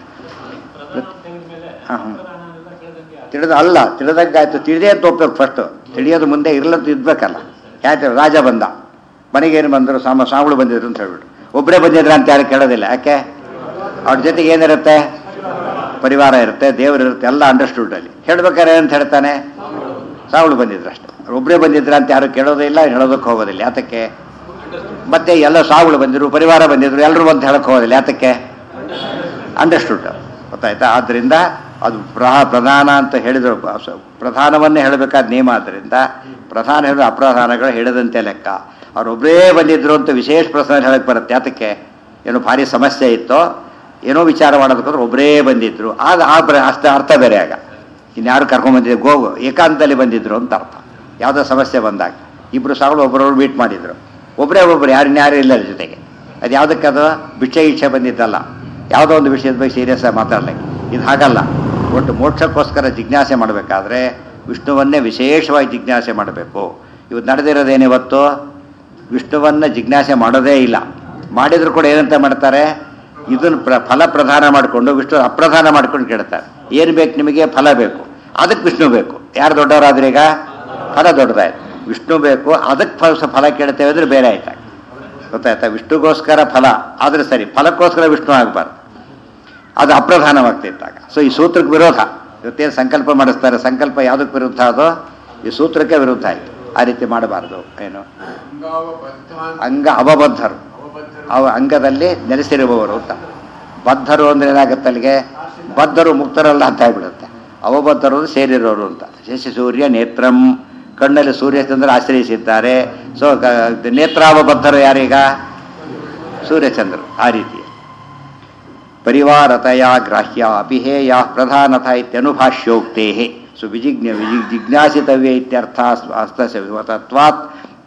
ಹಾಂ ಹ್ಞೂ ತಿಳಿದ ಅಲ್ಲ ತಿಳಿದಂಗಾಯ್ತು ತಿಳಿದೇ ಅಂತ ಒಪ್ಬೇಕು ಫಸ್ಟು ತಿಳಿಯೋದು ಮುಂದೆ ಇರ್ಲಂತ ಇದ್ಬೇಕಲ್ಲ ಯಾಕೆ ರಾಜ ಬಂದ ಮನೆಗೆ ಏನು ಬಂದರು ಸಾಮ ಸಾವುಗಳು ಬಂದಿದ್ರು ಅಂತ ಹೇಳ್ಬಿಟ್ಟು ಒಬ್ಬರೇ ಬಂದಿದ್ರ ಅಂತ ಯಾರು ಕೇಳೋದಿಲ್ಲ ಯಾಕೆ ಅವ್ರ ಜೊತೆಗೆ ಏನಿರುತ್ತೆ ಪರಿವಾರ ಇರುತ್ತೆ ದೇವರು ಇರುತ್ತೆ ಎಲ್ಲ ಅಂಡರ್ಸ್ಟುಡ್ ಅಲ್ಲಿ ಹೇಳ್ಬೇಕಾದ್ರೆ ಏನಂತ ಹೇಳ್ತಾನೆ ಸಾವುಗಳು ಬಂದಿದ್ರು ಅಷ್ಟೇ ಒಬ್ಬರೇ ಬಂದಿದ್ರ ಅಂತ ಯಾರು ಕೇಳೋದೇ ಇಲ್ಲ ಹೇಳೋದಕ್ಕೆ ಹೋಗೋದಿಲ್ಲ ಯಾತಕ್ಕೆ ಮತ್ತೆ ಎಲ್ಲ ಸಾವುಗಳು ಬಂದಿದ್ರು ಪರಿವಾರ ಬಂದಿದ್ರು ಎಲ್ಲರೂ ಅಂತ ಹೇಳಕ್ ಹೋಗೋದಿಲ್ಲ ಯಾತಕ್ಕೆ ಅಂಡರ್ಸ್ಟುಡ್ ಗೊತ್ತಾಯ್ತಾ ಆದ್ದರಿಂದ ಅದು ಪ್ರಹ ಪ್ರಧಾನ ಅಂತ ಹೇಳಿದ್ರು ಸ- ಪ್ರಧಾನವನ್ನೇ ಹೇಳಬೇಕಾದ ನಿಯಮ ಆದ್ದರಿಂದ ಪ್ರಧಾನ ಹೇಳಿದ ಅಪ್ರಧಾನಗಳು ಹೇಳಿದಂತೆ ಲೆಕ್ಕ ಅವರೊಬ್ಬರೇ ಬಂದಿದ್ರು ಅಂತ ವಿಶೇಷ ಪ್ರಸಂಗ ಹೇಳಕ್ಕೆ ಬರುತ್ತೆ ಯಾತಕ್ಕೆ ಏನೋ ಭಾರಿ ಸಮಸ್ಯೆ ಇತ್ತೋ ಏನೋ ವಿಚಾರ ಮಾಡೋದಕ್ಕೋದ್ರೆ ಒಬ್ಬರೇ ಬಂದಿದ್ರು ಆಗ ಆ ಪ್ರ- ಅಷ್ಟ ಅರ್ಥ ಬೇರೆ ಆಗ ಇನ್ಯಾರು ಕರ್ಕೊಂಡ್ಬಂದಿದ್ರು ಗೋ ಏಕಾಂತದಲ್ಲಿ ಬಂದಿದ್ರು ಅಂತ ಅರ್ಥ ಯಾವುದೋ ಸಮಸ್ಯೆ ಬಂದಾಗ ಇಬ್ಬರು ಸಾಗಳು ಒಬ್ಬರೊಬ್ರು ಮೀಟ್ ಮಾಡಿದ್ರು ಒಬ್ಬರೇ ಒಬ್ಬರು ಯಾರು ಇನ್ಯಾರು ಇಲ್ಲ ಅದ್ರ ಜೊತೆಗೆ ಅದು ಯಾವುದಕ್ಕೆ ಅದು ಭಿಕ್ಷೆ ಇಚ್ಛೆ ಬಂದಿದ್ದಲ್ಲ ಯಾವುದೋ ಒಂದು ವಿಷಯದ ಬಗ್ಗೆ ಸೀರಿಯಸ್ ಆಗಿ ಮಾತಾಡ್ಲಿಕ್ಕೆ ಇದು ಹಾಗಲ್ಲ ಒಟ್ಟು ಮೋಕ್ಷಕ್ಕೋಸ್ಕರ ಜಿಜ್ಞಾಸೆ ಮಾಡಬೇಕಾದ್ರೆ ವಿಷ್ಣುವನ್ನೇ ವಿಶೇಷವಾಗಿ ಜಿಜ್ಞಾಸೆ ಮಾಡಬೇಕು ಇವತ್ತು ನಡೆದಿರೋದೇನಿವತ್ತು ವಿಷ್ಣುವನ್ನ ಜಿಜ್ಞಾಸೆ ಮಾಡೋದೇ ಇಲ್ಲ ಮಾಡಿದ್ರು ಕೂಡ ಏನಂತ ಮಾಡ್ತಾರೆ ಇದನ್ನು ಪ್ರ ಫಲ ಪ್ರಧಾನ ಮಾಡಿಕೊಂಡು ವಿಷ್ಣು ಅಪ್ರಧಾನ ಮಾಡ್ಕೊಂಡು ಕೇಳ್ತಾರೆ ಏನು ಬೇಕು ನಿಮಗೆ ಫಲ ಬೇಕು ಅದಕ್ಕೆ ವಿಷ್ಣು ಬೇಕು ಯಾರು ದೊಡ್ಡವರಾದ್ರೆ ಈಗ ಫಲ ದೊಡ್ಡದಾಯ್ತು ವಿಷ್ಣು ಬೇಕು ಅದಕ್ಕೆ ಫಲ ಫಲ ಕೇಳ್ತೇವೆ ಅಂದ್ರೆ ಬೇರೆ ಆಯ್ತಾ ಗೊತ್ತಾಯ್ತಾ ವಿಷ್ಣುಗೋಸ್ಕರ ಫಲ ಆದ್ರೆ ಸರಿ ಫಲಕ್ಕೋಸ್ಕರ ವಿಷ್ಣು ಆಗಬಾರ್ದು ಅದು ಅಪ್ರಧಾನವಾಗ್ತಿದ್ದಾಗ ಸೊ ಈ ಸೂತ್ರಕ್ಕೆ ವಿರೋಧ ಇವತ್ತೇನು ಸಂಕಲ್ಪ ಮಾಡಿಸ್ತಾರೆ ಸಂಕಲ್ಪ ಯಾವುದಕ್ಕೆ ವಿರುದ್ಧ ಅದು ಈ ಸೂತ್ರಕ್ಕೆ ವಿರುದ್ಧ ಆಯಿತು ಆ ರೀತಿ ಮಾಡಬಾರ್ದು ಏನು ಅಂಗ ಅವಬದ್ಧರು ಅವ ಅಂಗದಲ್ಲಿ ನೆಲೆಸಿರುವವರು ಅಂತ ಬದ್ಧರು ಅಂದ್ರೆ ಏನಾಗುತ್ತೆ ಅಲ್ಲಿಗೆ ಬದ್ಧರು ಮುಕ್ತರಲ್ಲ ಅಂತ ಆಗ್ಬಿಡುತ್ತೆ ಅವಬದ್ಧರು ಅಂದ್ರೆ ಸೇರಿರೋರು ಅಂತ ಶಶಿ ಸೂರ್ಯ ನೇತ್ರಂ ಕಣ್ಣಲ್ಲಿ ಸೂರ್ಯಚಂದ್ರ ಆಶ್ರಯಿಸಿದ್ದಾರೆ ಸೊ ನೇತ್ರಾವಬದ್ಧರು ಯಾರೀಗ ಸೂರ್ಯಚಂದ್ರರು ಆ ರೀತಿ ಪರಿವಾರತೆಯ ಗ್ರಾಹ್ಯ ಅಪಿಹೇಯ ಪ್ರಧಾನತ ಇತ್ಯನುಭಾಷ್ಯೋಕ್ತೇ ಸೊ ವಿಜಿಜ್ಞ ವಿಜಿ ಜಿಜ್ಞಾಸಿತವ್ಯ ಇತ್ಯರ್ಥ ಅಸ್ತತ್ವಾತ್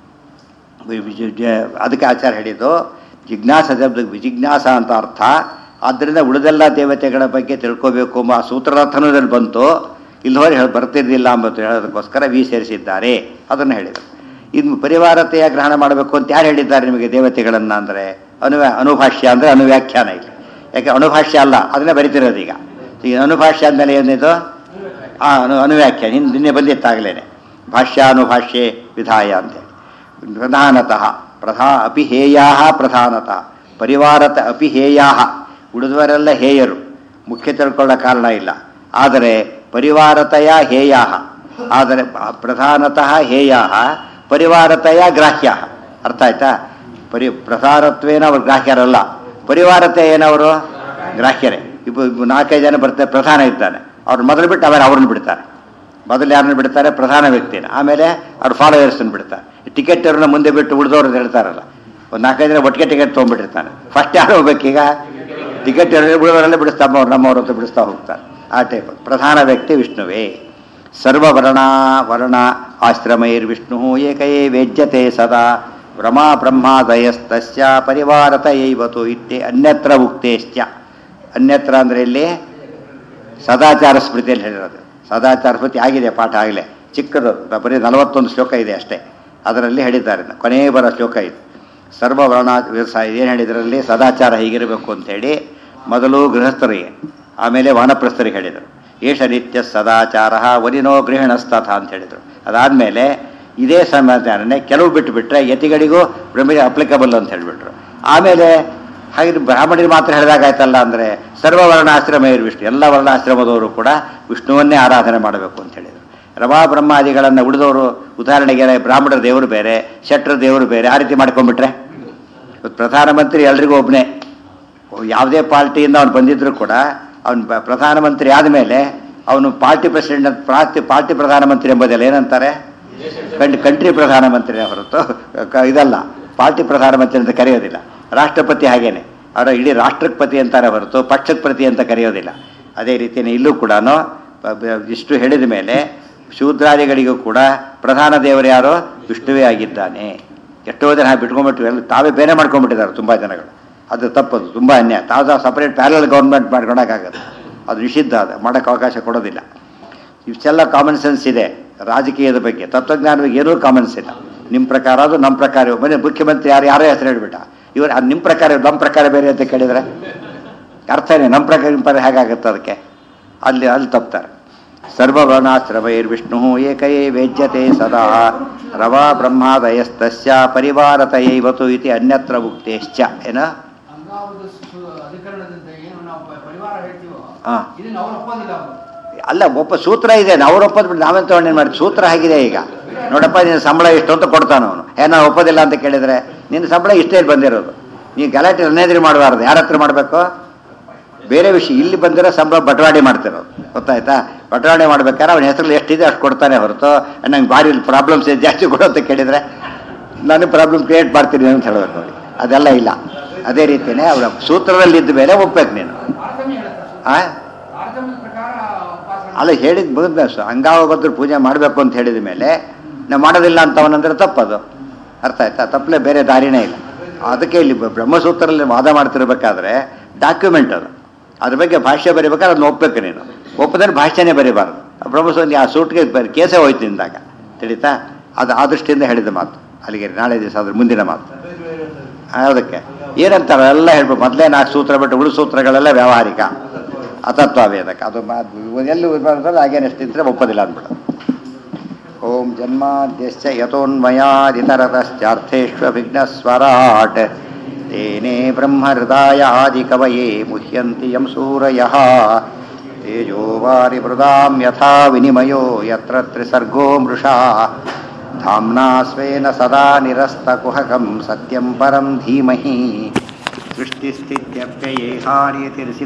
ಅದಕ್ಕೆ ಆಚಾರ ಹೇಳಿದ್ದು ಜಿಜ್ಞಾಸ ಶಬ್ದಕ್ಕೆ ವಿಜಿಜ್ಞಾಸ ಅಂತ ಅರ್ಥ ಆದ್ದರಿಂದ ಉಳಿದೆಲ್ಲ ದೇವತೆಗಳ ಬಗ್ಗೆ ತಿಳ್ಕೋಬೇಕು ಎಂಬ ಸೂತ್ರರಥನೂ ಇದ್ರಲ್ಲಿ ಬಂತು ಇಲ್ಲಿ ಹೋಗಿ ಹೇಳಿ ಬರ್ತಿರ್ಲಿಲ್ಲ ಎಂಬತ್ತು ಹೇಳೋದಕ್ಕೋಸ್ಕರ ವಿ ಸೇರಿಸಿದ್ದಾರೆ ಅದನ್ನು ಹೇಳಿದರು ಇನ್ನು ಪರಿವಾರತೆಯ ಗ್ರಹಣ ಮಾಡಬೇಕು ಅಂತ ಯಾರು ಹೇಳಿದ್ದಾರೆ ನಿಮಗೆ ದೇವತೆಗಳನ್ನ ಅಂದರೆ ಅನು ಅನುಭಾಷ್ಯ ಅಂದರೆ ಅನುವ್ಯಾಖ್ಯಾನ ಇಲ್ಲಿ ಯಾಕೆ ಅನುಭಾಷ್ಯ ಅಲ್ಲ ಅದನ್ನೇ ಬರಿತಿರೋದು ಈಗ ಈಗ ಅನುಭಾಷ್ಯ ಅಂದಮೇಲೆ ಏನಿದು ಆ ಅನು ಅನುವ್ಯಾಖ್ಯಾನ ಹಿಂದೆ ನಿನ್ನೆ ಬಂದಿತ್ತಾಗಲೇನೆ ಭಾಷ್ಯಾನುಭಾಷ್ಯೆ ವಿಧಾಯ ಅಂತೇಳಿ ಪ್ರಧಾನತಃ ಪ್ರಧಾ ಅಪಿ ಹೇಯಾ ಪ್ರಧಾನತಃ ಪರಿವಾರತ ಅಪಿ ಹೇಯಾ ಉಳಿದವರೆಲ್ಲ ಹೇಯರು ಮುಖ್ಯ ತಿಳ್ಕೊಳ್ಳೋ ಕಾರಣ ಇಲ್ಲ ಆದರೆ ಪರಿವಾರತೆಯ ಹೇಯಾ ಆದರೆ ಪ್ರಧಾನತಃ ಹೇಯಾ ಪರಿವಾರತೆಯ ಗ್ರಾಹ್ಯ ಅರ್ಥ ಆಯ್ತಾ ಪರಿ ಪ್ರಧಾನತ್ವೇನ ಅವ್ರು ಗ್ರಾಹ್ಯರಲ್ಲ ಪರಿವಾರತೆ ಏನವರು ಗ್ರಾಹ್ಯರೇ ಇಬ್ಬ ನಾಲ್ಕೈದು ಜನ ಬರ್ತಾರೆ ಪ್ರಧಾನ ಇದ್ದಾನೆ ಅವ್ರು ಮೊದಲು ಬಿಟ್ಟು ಆಮೇಲೆ ಅವ್ರನ್ನ ಬಿಡ್ತಾರೆ ಮೊದಲು ಯಾರನ್ನ ಬಿಡ್ತಾರೆ ಪ್ರಧಾನ ವ್ಯಕ್ತಿನ ಆಮೇಲೆ ಅವ್ರ ಫಾಲೋವರ್ಸನ್ನು ಬಿಡ್ತಾರೆ ಟಿಕೆಟ್ ಅವ್ರನ್ನ ಮುಂದೆ ಬಿಟ್ಟು ಉಳಿದವ್ರು ಹೇಳ್ತಾರಲ್ಲ ಒಂದು ನಾಲ್ಕೈದು ಜನ ಒಟ್ಟಿಗೆ ಟಿಕೆಟ್ ತೊಗೊಂಡ್ಬಿಟ್ಟಿರ್ತಾನೆ ಫಸ್ಟ್ ಯಾರು ಹೋಗ್ಬೇಕೀಗ ಟಿಕೆಟ್ ಉಳಿದವರೆಲ್ಲ ಬಿಡಿಸ್ತಾ ಅವ್ರು ನಮ್ಮವ್ರ ಹತ್ರ ಬಿಡಿಸ್ತಾ ಹೋಗ್ತಾರೆ ಆ ಟೈಪ್ ಪ್ರಧಾನ ವ್ಯಕ್ತಿ ವಿಷ್ಣುವೇ ಸರ್ವವರ್ಣ ವರ್ಣ ಆಶ್ರಮೈರ್ವಿಷ್ಣು ಏಕಯೇ ವೇಜ್ಯತೆ ಸದಾ ಭ್ರಮಾ ಬ್ರಹ್ಮಾದಯಸ್ತಸ್ಯ ಪರಿವಾರತಯೈವತು ಇತ್ಯೆ ಅನ್ಯತ್ರ ಉಕ್ತೇಶ್ಚ ಅನ್ಯತ್ರ ಅಂದರೆ ಇಲ್ಲಿ ಸದಾಚಾರ ಸ್ಮೃತಿಯಲ್ಲಿ ಹೇಳಿರೋದು ಸದಾಚಾರ ಸ್ಮೃತಿ ಆಗಿದೆ ಪಾಠ ಆಗಲೇ ಚಿಕ್ಕದು ಬರೀ ನಲವತ್ತೊಂದು ಶ್ಲೋಕ ಇದೆ ಅಷ್ಟೇ ಅದರಲ್ಲಿ ಹೇಳಿದ್ದಾರೆ ಕೊನೆಯ ಬರೋ ಶ್ಲೋಕ ಇದು ಸರ್ವವರ್ಣ ಏನು ಹೇಳಿದ್ರಲ್ಲಿ ಸದಾಚಾರ ಹೀಗಿರಬೇಕು ಅಂತೇಳಿ ಮೊದಲು ಗೃಹಸ್ಥರಿಗೆ ಆಮೇಲೆ ವಾನಪ್ರಸ್ಥರಿಗೆ ಹೇಳಿದರು ಏಷ ನಿತ್ಯ ಸದಾಚಾರ ವನಿನೋ ಗೃಹಿಣಸ್ತಥ ಅಂತ ಹೇಳಿದರು ಅದಾದಮೇಲೆ ಇದೇ ಸಮಾಚಾರನೇ ಕೆಲವು ಬಿಟ್ಟುಬಿಟ್ರೆ ಯತಿಗಳಿಗೂ ಬ್ರಹ್ಮ ಅಪ್ಲಿಕಬಲ್ ಅಂತ ಹೇಳಿಬಿಟ್ರು ಆಮೇಲೆ ಹಾಗೆ ಬ್ರಾಹ್ಮಣರಿಗೆ ಮಾತ್ರ ಹೇಳಿದಾಗಾಯ್ತಲ್ಲ ಅಂದರೆ ಸರ್ವವರ್ಣಾಶ್ರಮ ಇರು ವಿಷ್ಣು ಎಲ್ಲ ವರ್ಣಾಶ್ರಮದವರು ಕೂಡ ವಿಷ್ಣುವನ್ನೇ ಆರಾಧನೆ ಮಾಡಬೇಕು ಅಂತ ಹೇಳಿದರು ರಮಾ ಬ್ರಹ್ಮಾದಿಗಳನ್ನು ಉಳಿದವರು ಉದಾಹರಣೆಗೆ ಬ್ರಾಹ್ಮಣರ ದೇವರು ಬೇರೆ ಶಟ್ರ ದೇವರು ಬೇರೆ ಆ ರೀತಿ ಮಾಡ್ಕೊಂಡ್ಬಿಟ್ರೆ ಇವತ್ತು ಪ್ರಧಾನಮಂತ್ರಿ ಎಲ್ರಿಗೂ ಒಬ್ಬನೇ ಯಾವುದೇ ಪಾರ್ಟಿಯಿಂದ ಅವ್ನು ಬಂದಿದ್ರು ಕೂಡ ಅವನು ಪ್ರಧಾನಮಂತ್ರಿ ಆದಮೇಲೆ ಅವನು ಪಾರ್ಟಿ ಪ್ರೆಸಿಡೆಂಟ್ ಪಾರ್ಟಿ ಪಾರ್ಟಿ ಪ್ರಧಾನಮಂತ್ರಿ ಎಂಬುದಲ್ಲ ಏನಂತಾರೆ ಕಂಡ್ ಕಂಟ್ರಿ ಪ್ರಧಾನಮಂತ್ರಿ ಹೊರತು ಕ- ಇದಲ್ಲ ಪಾರ್ಟಿ ಪ್ರಧಾನಮಂತ್ರಿ ಅಂತ ಕರೆಯೋದಿಲ್ಲ ರಾಷ್ಟ್ರಪತಿ ಹಾಗೇನೆ ಅವರ ಇಡೀ ರಾಷ್ಟ್ರಕ್ಕೆ ಪತಿ ಅಂತಾರೆ ಹೊರತು ಪಕ್ಷದ ಪ್ರತಿ ಅಂತ ಕರೆಯೋದಿಲ್ಲ ಅದೇ ರೀತಿಯೇ ಇಲ್ಲೂ ಕೂಡ ಇಷ್ಟು ಹೇಳಿದ ಮೇಲೆ ಶೂದ್ರಾದಿಗಳಿಗೂ ಕೂಡ ಪ್ರಧಾನ ದೇವರು ಯಾರು ವಿಷ್ಣುವೇ ಆಗಿದ್ದಾನೆ ಎಷ್ಟೋ ಜನ ಹಾಗೆ ಬಿಟ್ಕೊಂಡ್ಬಿಟ್ಟು ಎಲ್ಲ ತಾವೇ ಬೇರೆ ಮಾಡ್ಕೊಂಡ್ಬಿಟ್ಟಿದ್ದಾರೆ ತುಂಬ ಜನಗಳು ಅದು ತಪ್ಪದು ತುಂಬ ಅನ್ಯಾಯ ತಾವು ಸಪರೇಟ್ ಪ್ಯಾರಲ್ ಗೌರ್ಮೆಂಟ್ ಮಾಡ್ಕೊಳಕ್ಕಾಗದು ಅದು ನಿಷಿದ್ಧ ಅದು ಮಾಡೋಕ್ಕೆ ಅವಕಾಶ ಕೊಡೋದಿಲ್ಲ ಇಷ್ಟೆಲ್ಲ ಕಾಮನ್ ಸೆನ್ಸ್ ಇದೆ ರಾಜಕೀಯದ ಬಗ್ಗೆ ತತ್ವಜ್ಞಾನದ ಬಗ್ಗೆ ಏನೂ ಕಾಮನ್ಸ್ ಇಲ್ಲ ನಿಮ್ಮ ಪ್ರಕಾರ ಅದು ನಮ್ಮ ಪ್ರಕಾರ ಇವು. ಮನೆ ಮುಖ್ಯಮಂತ್ರಿ ಯಾರು ಯಾರೇ ಹೆಸರು ಹೇಳ್ಬಿಟ್ಟ ಇವ್ರು ಅದು ನಿಮ್ಮ ಪ್ರಕಾರ ಇವ್ರು ನಮ್ಮ ಪ್ರಕಾರ ಬೇರೆ ಅಂತ ಕೇಳಿದರೆ ಅರ್ಥನೇ ನಮ್ಮ ಪ್ರಕಾರ ನಿಮ್ಮ ಪ್ರಕಾರ ಹೇಗಾಗುತ್ತೆ ಅದಕ್ಕೆ ಅಲ್ಲಿ ಅಲ್ಲಿ ತಪ್ತಾರೆ ಸರ್ವವರ್ಣಾಶ್ರಮೈರ್ವಿಷ್ಣು ಏಕೈ ವೇಜ್ಯತೆ ಸದಾ ರವಾ ಬ್ರಹ್ಮಾದಯಸ್ತಸ್ಯ ಪರಿವಾರತಯೈವತು ಇತಿ ಅನ್ಯತ್ರ ಉಕ್ತೇಶ್ಚ ಏನ ಅಂಗಾವದ ಸು- ಅಧಿಕರಣದಿಂದ ಏನು ನಾವು ಪ- ಪರಿವಾರ ಹೇಳ್ತೀವೋ ಹಾ. ಇದನ್ನ ಅವ್ರು ಒಪ್ಪೋದಿಲ್ಲ ಅವರು ಅಲ್ಲ ಒಬ್ಬ ಸೂತ್ರ ಇದೆ ಅವ್ರು ಒಪ್ಪದ್ ಬಿಟ್ಟು ನಾವೇನ್ ತಗೊಂಡು ಏನು ಮಾಡಿ ಸೂತ್ರ ಆಗಿದೆ ಈಗ ನೋಡಪ್ಪ ನಿನ್ನ ಸಂಬಳ ಇಷ್ಟು ಅಂತ ಕೊಡ್ತಾನೆ ಅವನು ಏ ನಾನು ಒಪ್ಪೋದಿಲ್ಲ ಅಂತ ಕೇಳಿದ್ರೆ ನಿನ್ನ ಸಂಬಳ ಇಷ್ಟೇ ಬಂದಿರೋದು ನೀವು ಗಲಾಟೆ ಅನ್ನೇದ್ರಿ ಮಾಡಬಾರ್ದು ಯಾರ ಹತ್ರ ಮಾಡಬೇಕು ಬೇರೆ ವಿಷಯ ಇಲ್ಲಿ ಬಂದಿರೋ ಸಂಬಳ ಬಟವಾಡೆ ಮಾಡ್ತಿರೋದು ಗೊತ್ತಾಯ್ತಾ ಬಟವಾಡೆ ಮಾಡ್ಬೇಕಾದ್ರೆ ಅವನ ಹೆಸರಲ್ಲಿ ಎಷ್ಟಿದೆ ಅಷ್ಟು ಕೊಡ್ತಾನೆ ಹೊರತು ನಂಗೆ ಭಾರಿ ಪ್ರಾಬ್ಲಮ್ಸ್ ಜಾಸ್ತಿ ಕೊಡು ಅಂತ ಕೇಳಿದ್ರೆ ನಾನು ಪ್ರಾಬ್ಲಮ್ ಕ್ರಿಯೇಟ್ ಮಾಡ್ತೀನಿ ಅಂತ ಹೇಳಬೇಕು ನೋಡಿ ಅದೆಲ್ಲ ಇಲ್ಲ ಅದೇ ರೀತಿಯೇ ಅವರ ಸೂತ್ರದಲ್ಲಿ ಇದ್ದ ಮೇಲೆ ಒಪ್ಬೇಕು ನೀನು ತಾರತಮ್ಯ ಹೇಳುತ್ತೆ ಆ ತಾರತಮ್ಯದ ಪ್ರಕಾರ ಉಪಾಸನೆ ಅಲ್ಲ ಹೇಳಿದ ಮುಗಿದ ಅಂಗಾವ ಬದ್ರು ಪೂಜೆ ಮಾಡಬೇಕು ಅಂತ ಹೇಳಿದ ಮೇಲೆ ನಾವು ಮಾಡೋದಿಲ್ಲ ಅಂತ ಅವನಂದ್ರೆ ತಪ್ಪದು ಅರ್ಥ ಆಯ್ತಾ ತಪ್ಪಲೆ ಬೇರೆ ದಾರಿನೇ ಇಲ್ಲ ಅದಕ್ಕೆ ಇಲ್ಲಿ ಬ- ಬ್ರಹ್ಮಸೂತ್ರದಲ್ಲಿ ವಾದ ಮಾಡ್ತಿರ್ಬೇಕಾದ್ರೆ ಡಾಕ್ಯುಮೆಂಟ್ ಅದು ಅದ್ರ ಬಗ್ಗೆ ಭಾಷ್ಯ ಬರೀಬೇಕಾದ್ರೆ ಅದನ್ನ ಒಪ್ಪಬೇಕು ನೀನು ಒಪ್ಪದ್ರೆ ಭಾಷ್ಯನೇ ಬರೀಬಾರ್ದು ಆ ಬ್ರಹ್ಮಸೂತ್ರ ಆ ಸೂಟ್ಗೆ ಬರೀ ಕೇಸೇ ಹೋಯ್ತು ನಿಂದಾಗ ತಿಳಿತಾ ಅದು ಆ ದೃಷ್ಟಿಯಿಂದ ಹೇಳಿದ ಮಾತು ಅಲ್ಲಿಗೆ ನಾಳೆ ದಿವಸ ಅದ್ರ ಮುಂದಿನ ಮಾತು ಅದಕ್ಕೆ ಏನಂತಾರೆ ಎಲ್ಲ ಹೇಳ್ಬೇಕು ಮೊದಲೇ ನಾಲ್ಕು ಸೂತ್ರ ಬಿಟ್ಟು ಉಳಿದ ಸೂತ್ರಗಳೆಲ್ಲ ವ್ಯಾವಹಾರಿಕ ಅತತ್ವವೇದಕ ಅದು ಮಾ- ಎಲ್ಲಿ ಬರ್ತದೆ ಹಾಗೇನು ಎಷ್ಟಿದ್ರೆ ಒಪ್ಪದಿಲ್ಲ ಅಂದ್ಬಿಡು ಓಂ ಜನ್ಮಾದ್ಯಶ್ಚ ಯಥೋನ್ಮಯಾದಿತರತಶ್ಚಾರ್ಥೇಷ್ವಭಿಘ್ನಸ್ವರಾಟ್ ತೇನೇ ಬ್ರಹ್ಮಹೃದಾಯ ಆದಿಕವಯೇ ಮುಹ್ಯಂತಿ ಯಂ ಸೂರಯಃ ತೇಜೋ ವಾರಿಮೃದಾಂ ಯಥಾ ವಿನಿಮಯೋ ಯತ್ರ ತ್ರಿಸರ್ಗೋ ಮೃಷಾ ಧಾಮ್ನಾ ಸ್ವೇನ ಸದಾ ನಿರಸ್ತಕುಹಕಂ ಸತ್ಯಂ ಪರಂ ಧೀಮಹಿ ಸೃಷ್ಟಿಸ್ಥಿತ್ಯಪ್ಯಯೇಹಾರ್ಯತಿರ್ಸಿ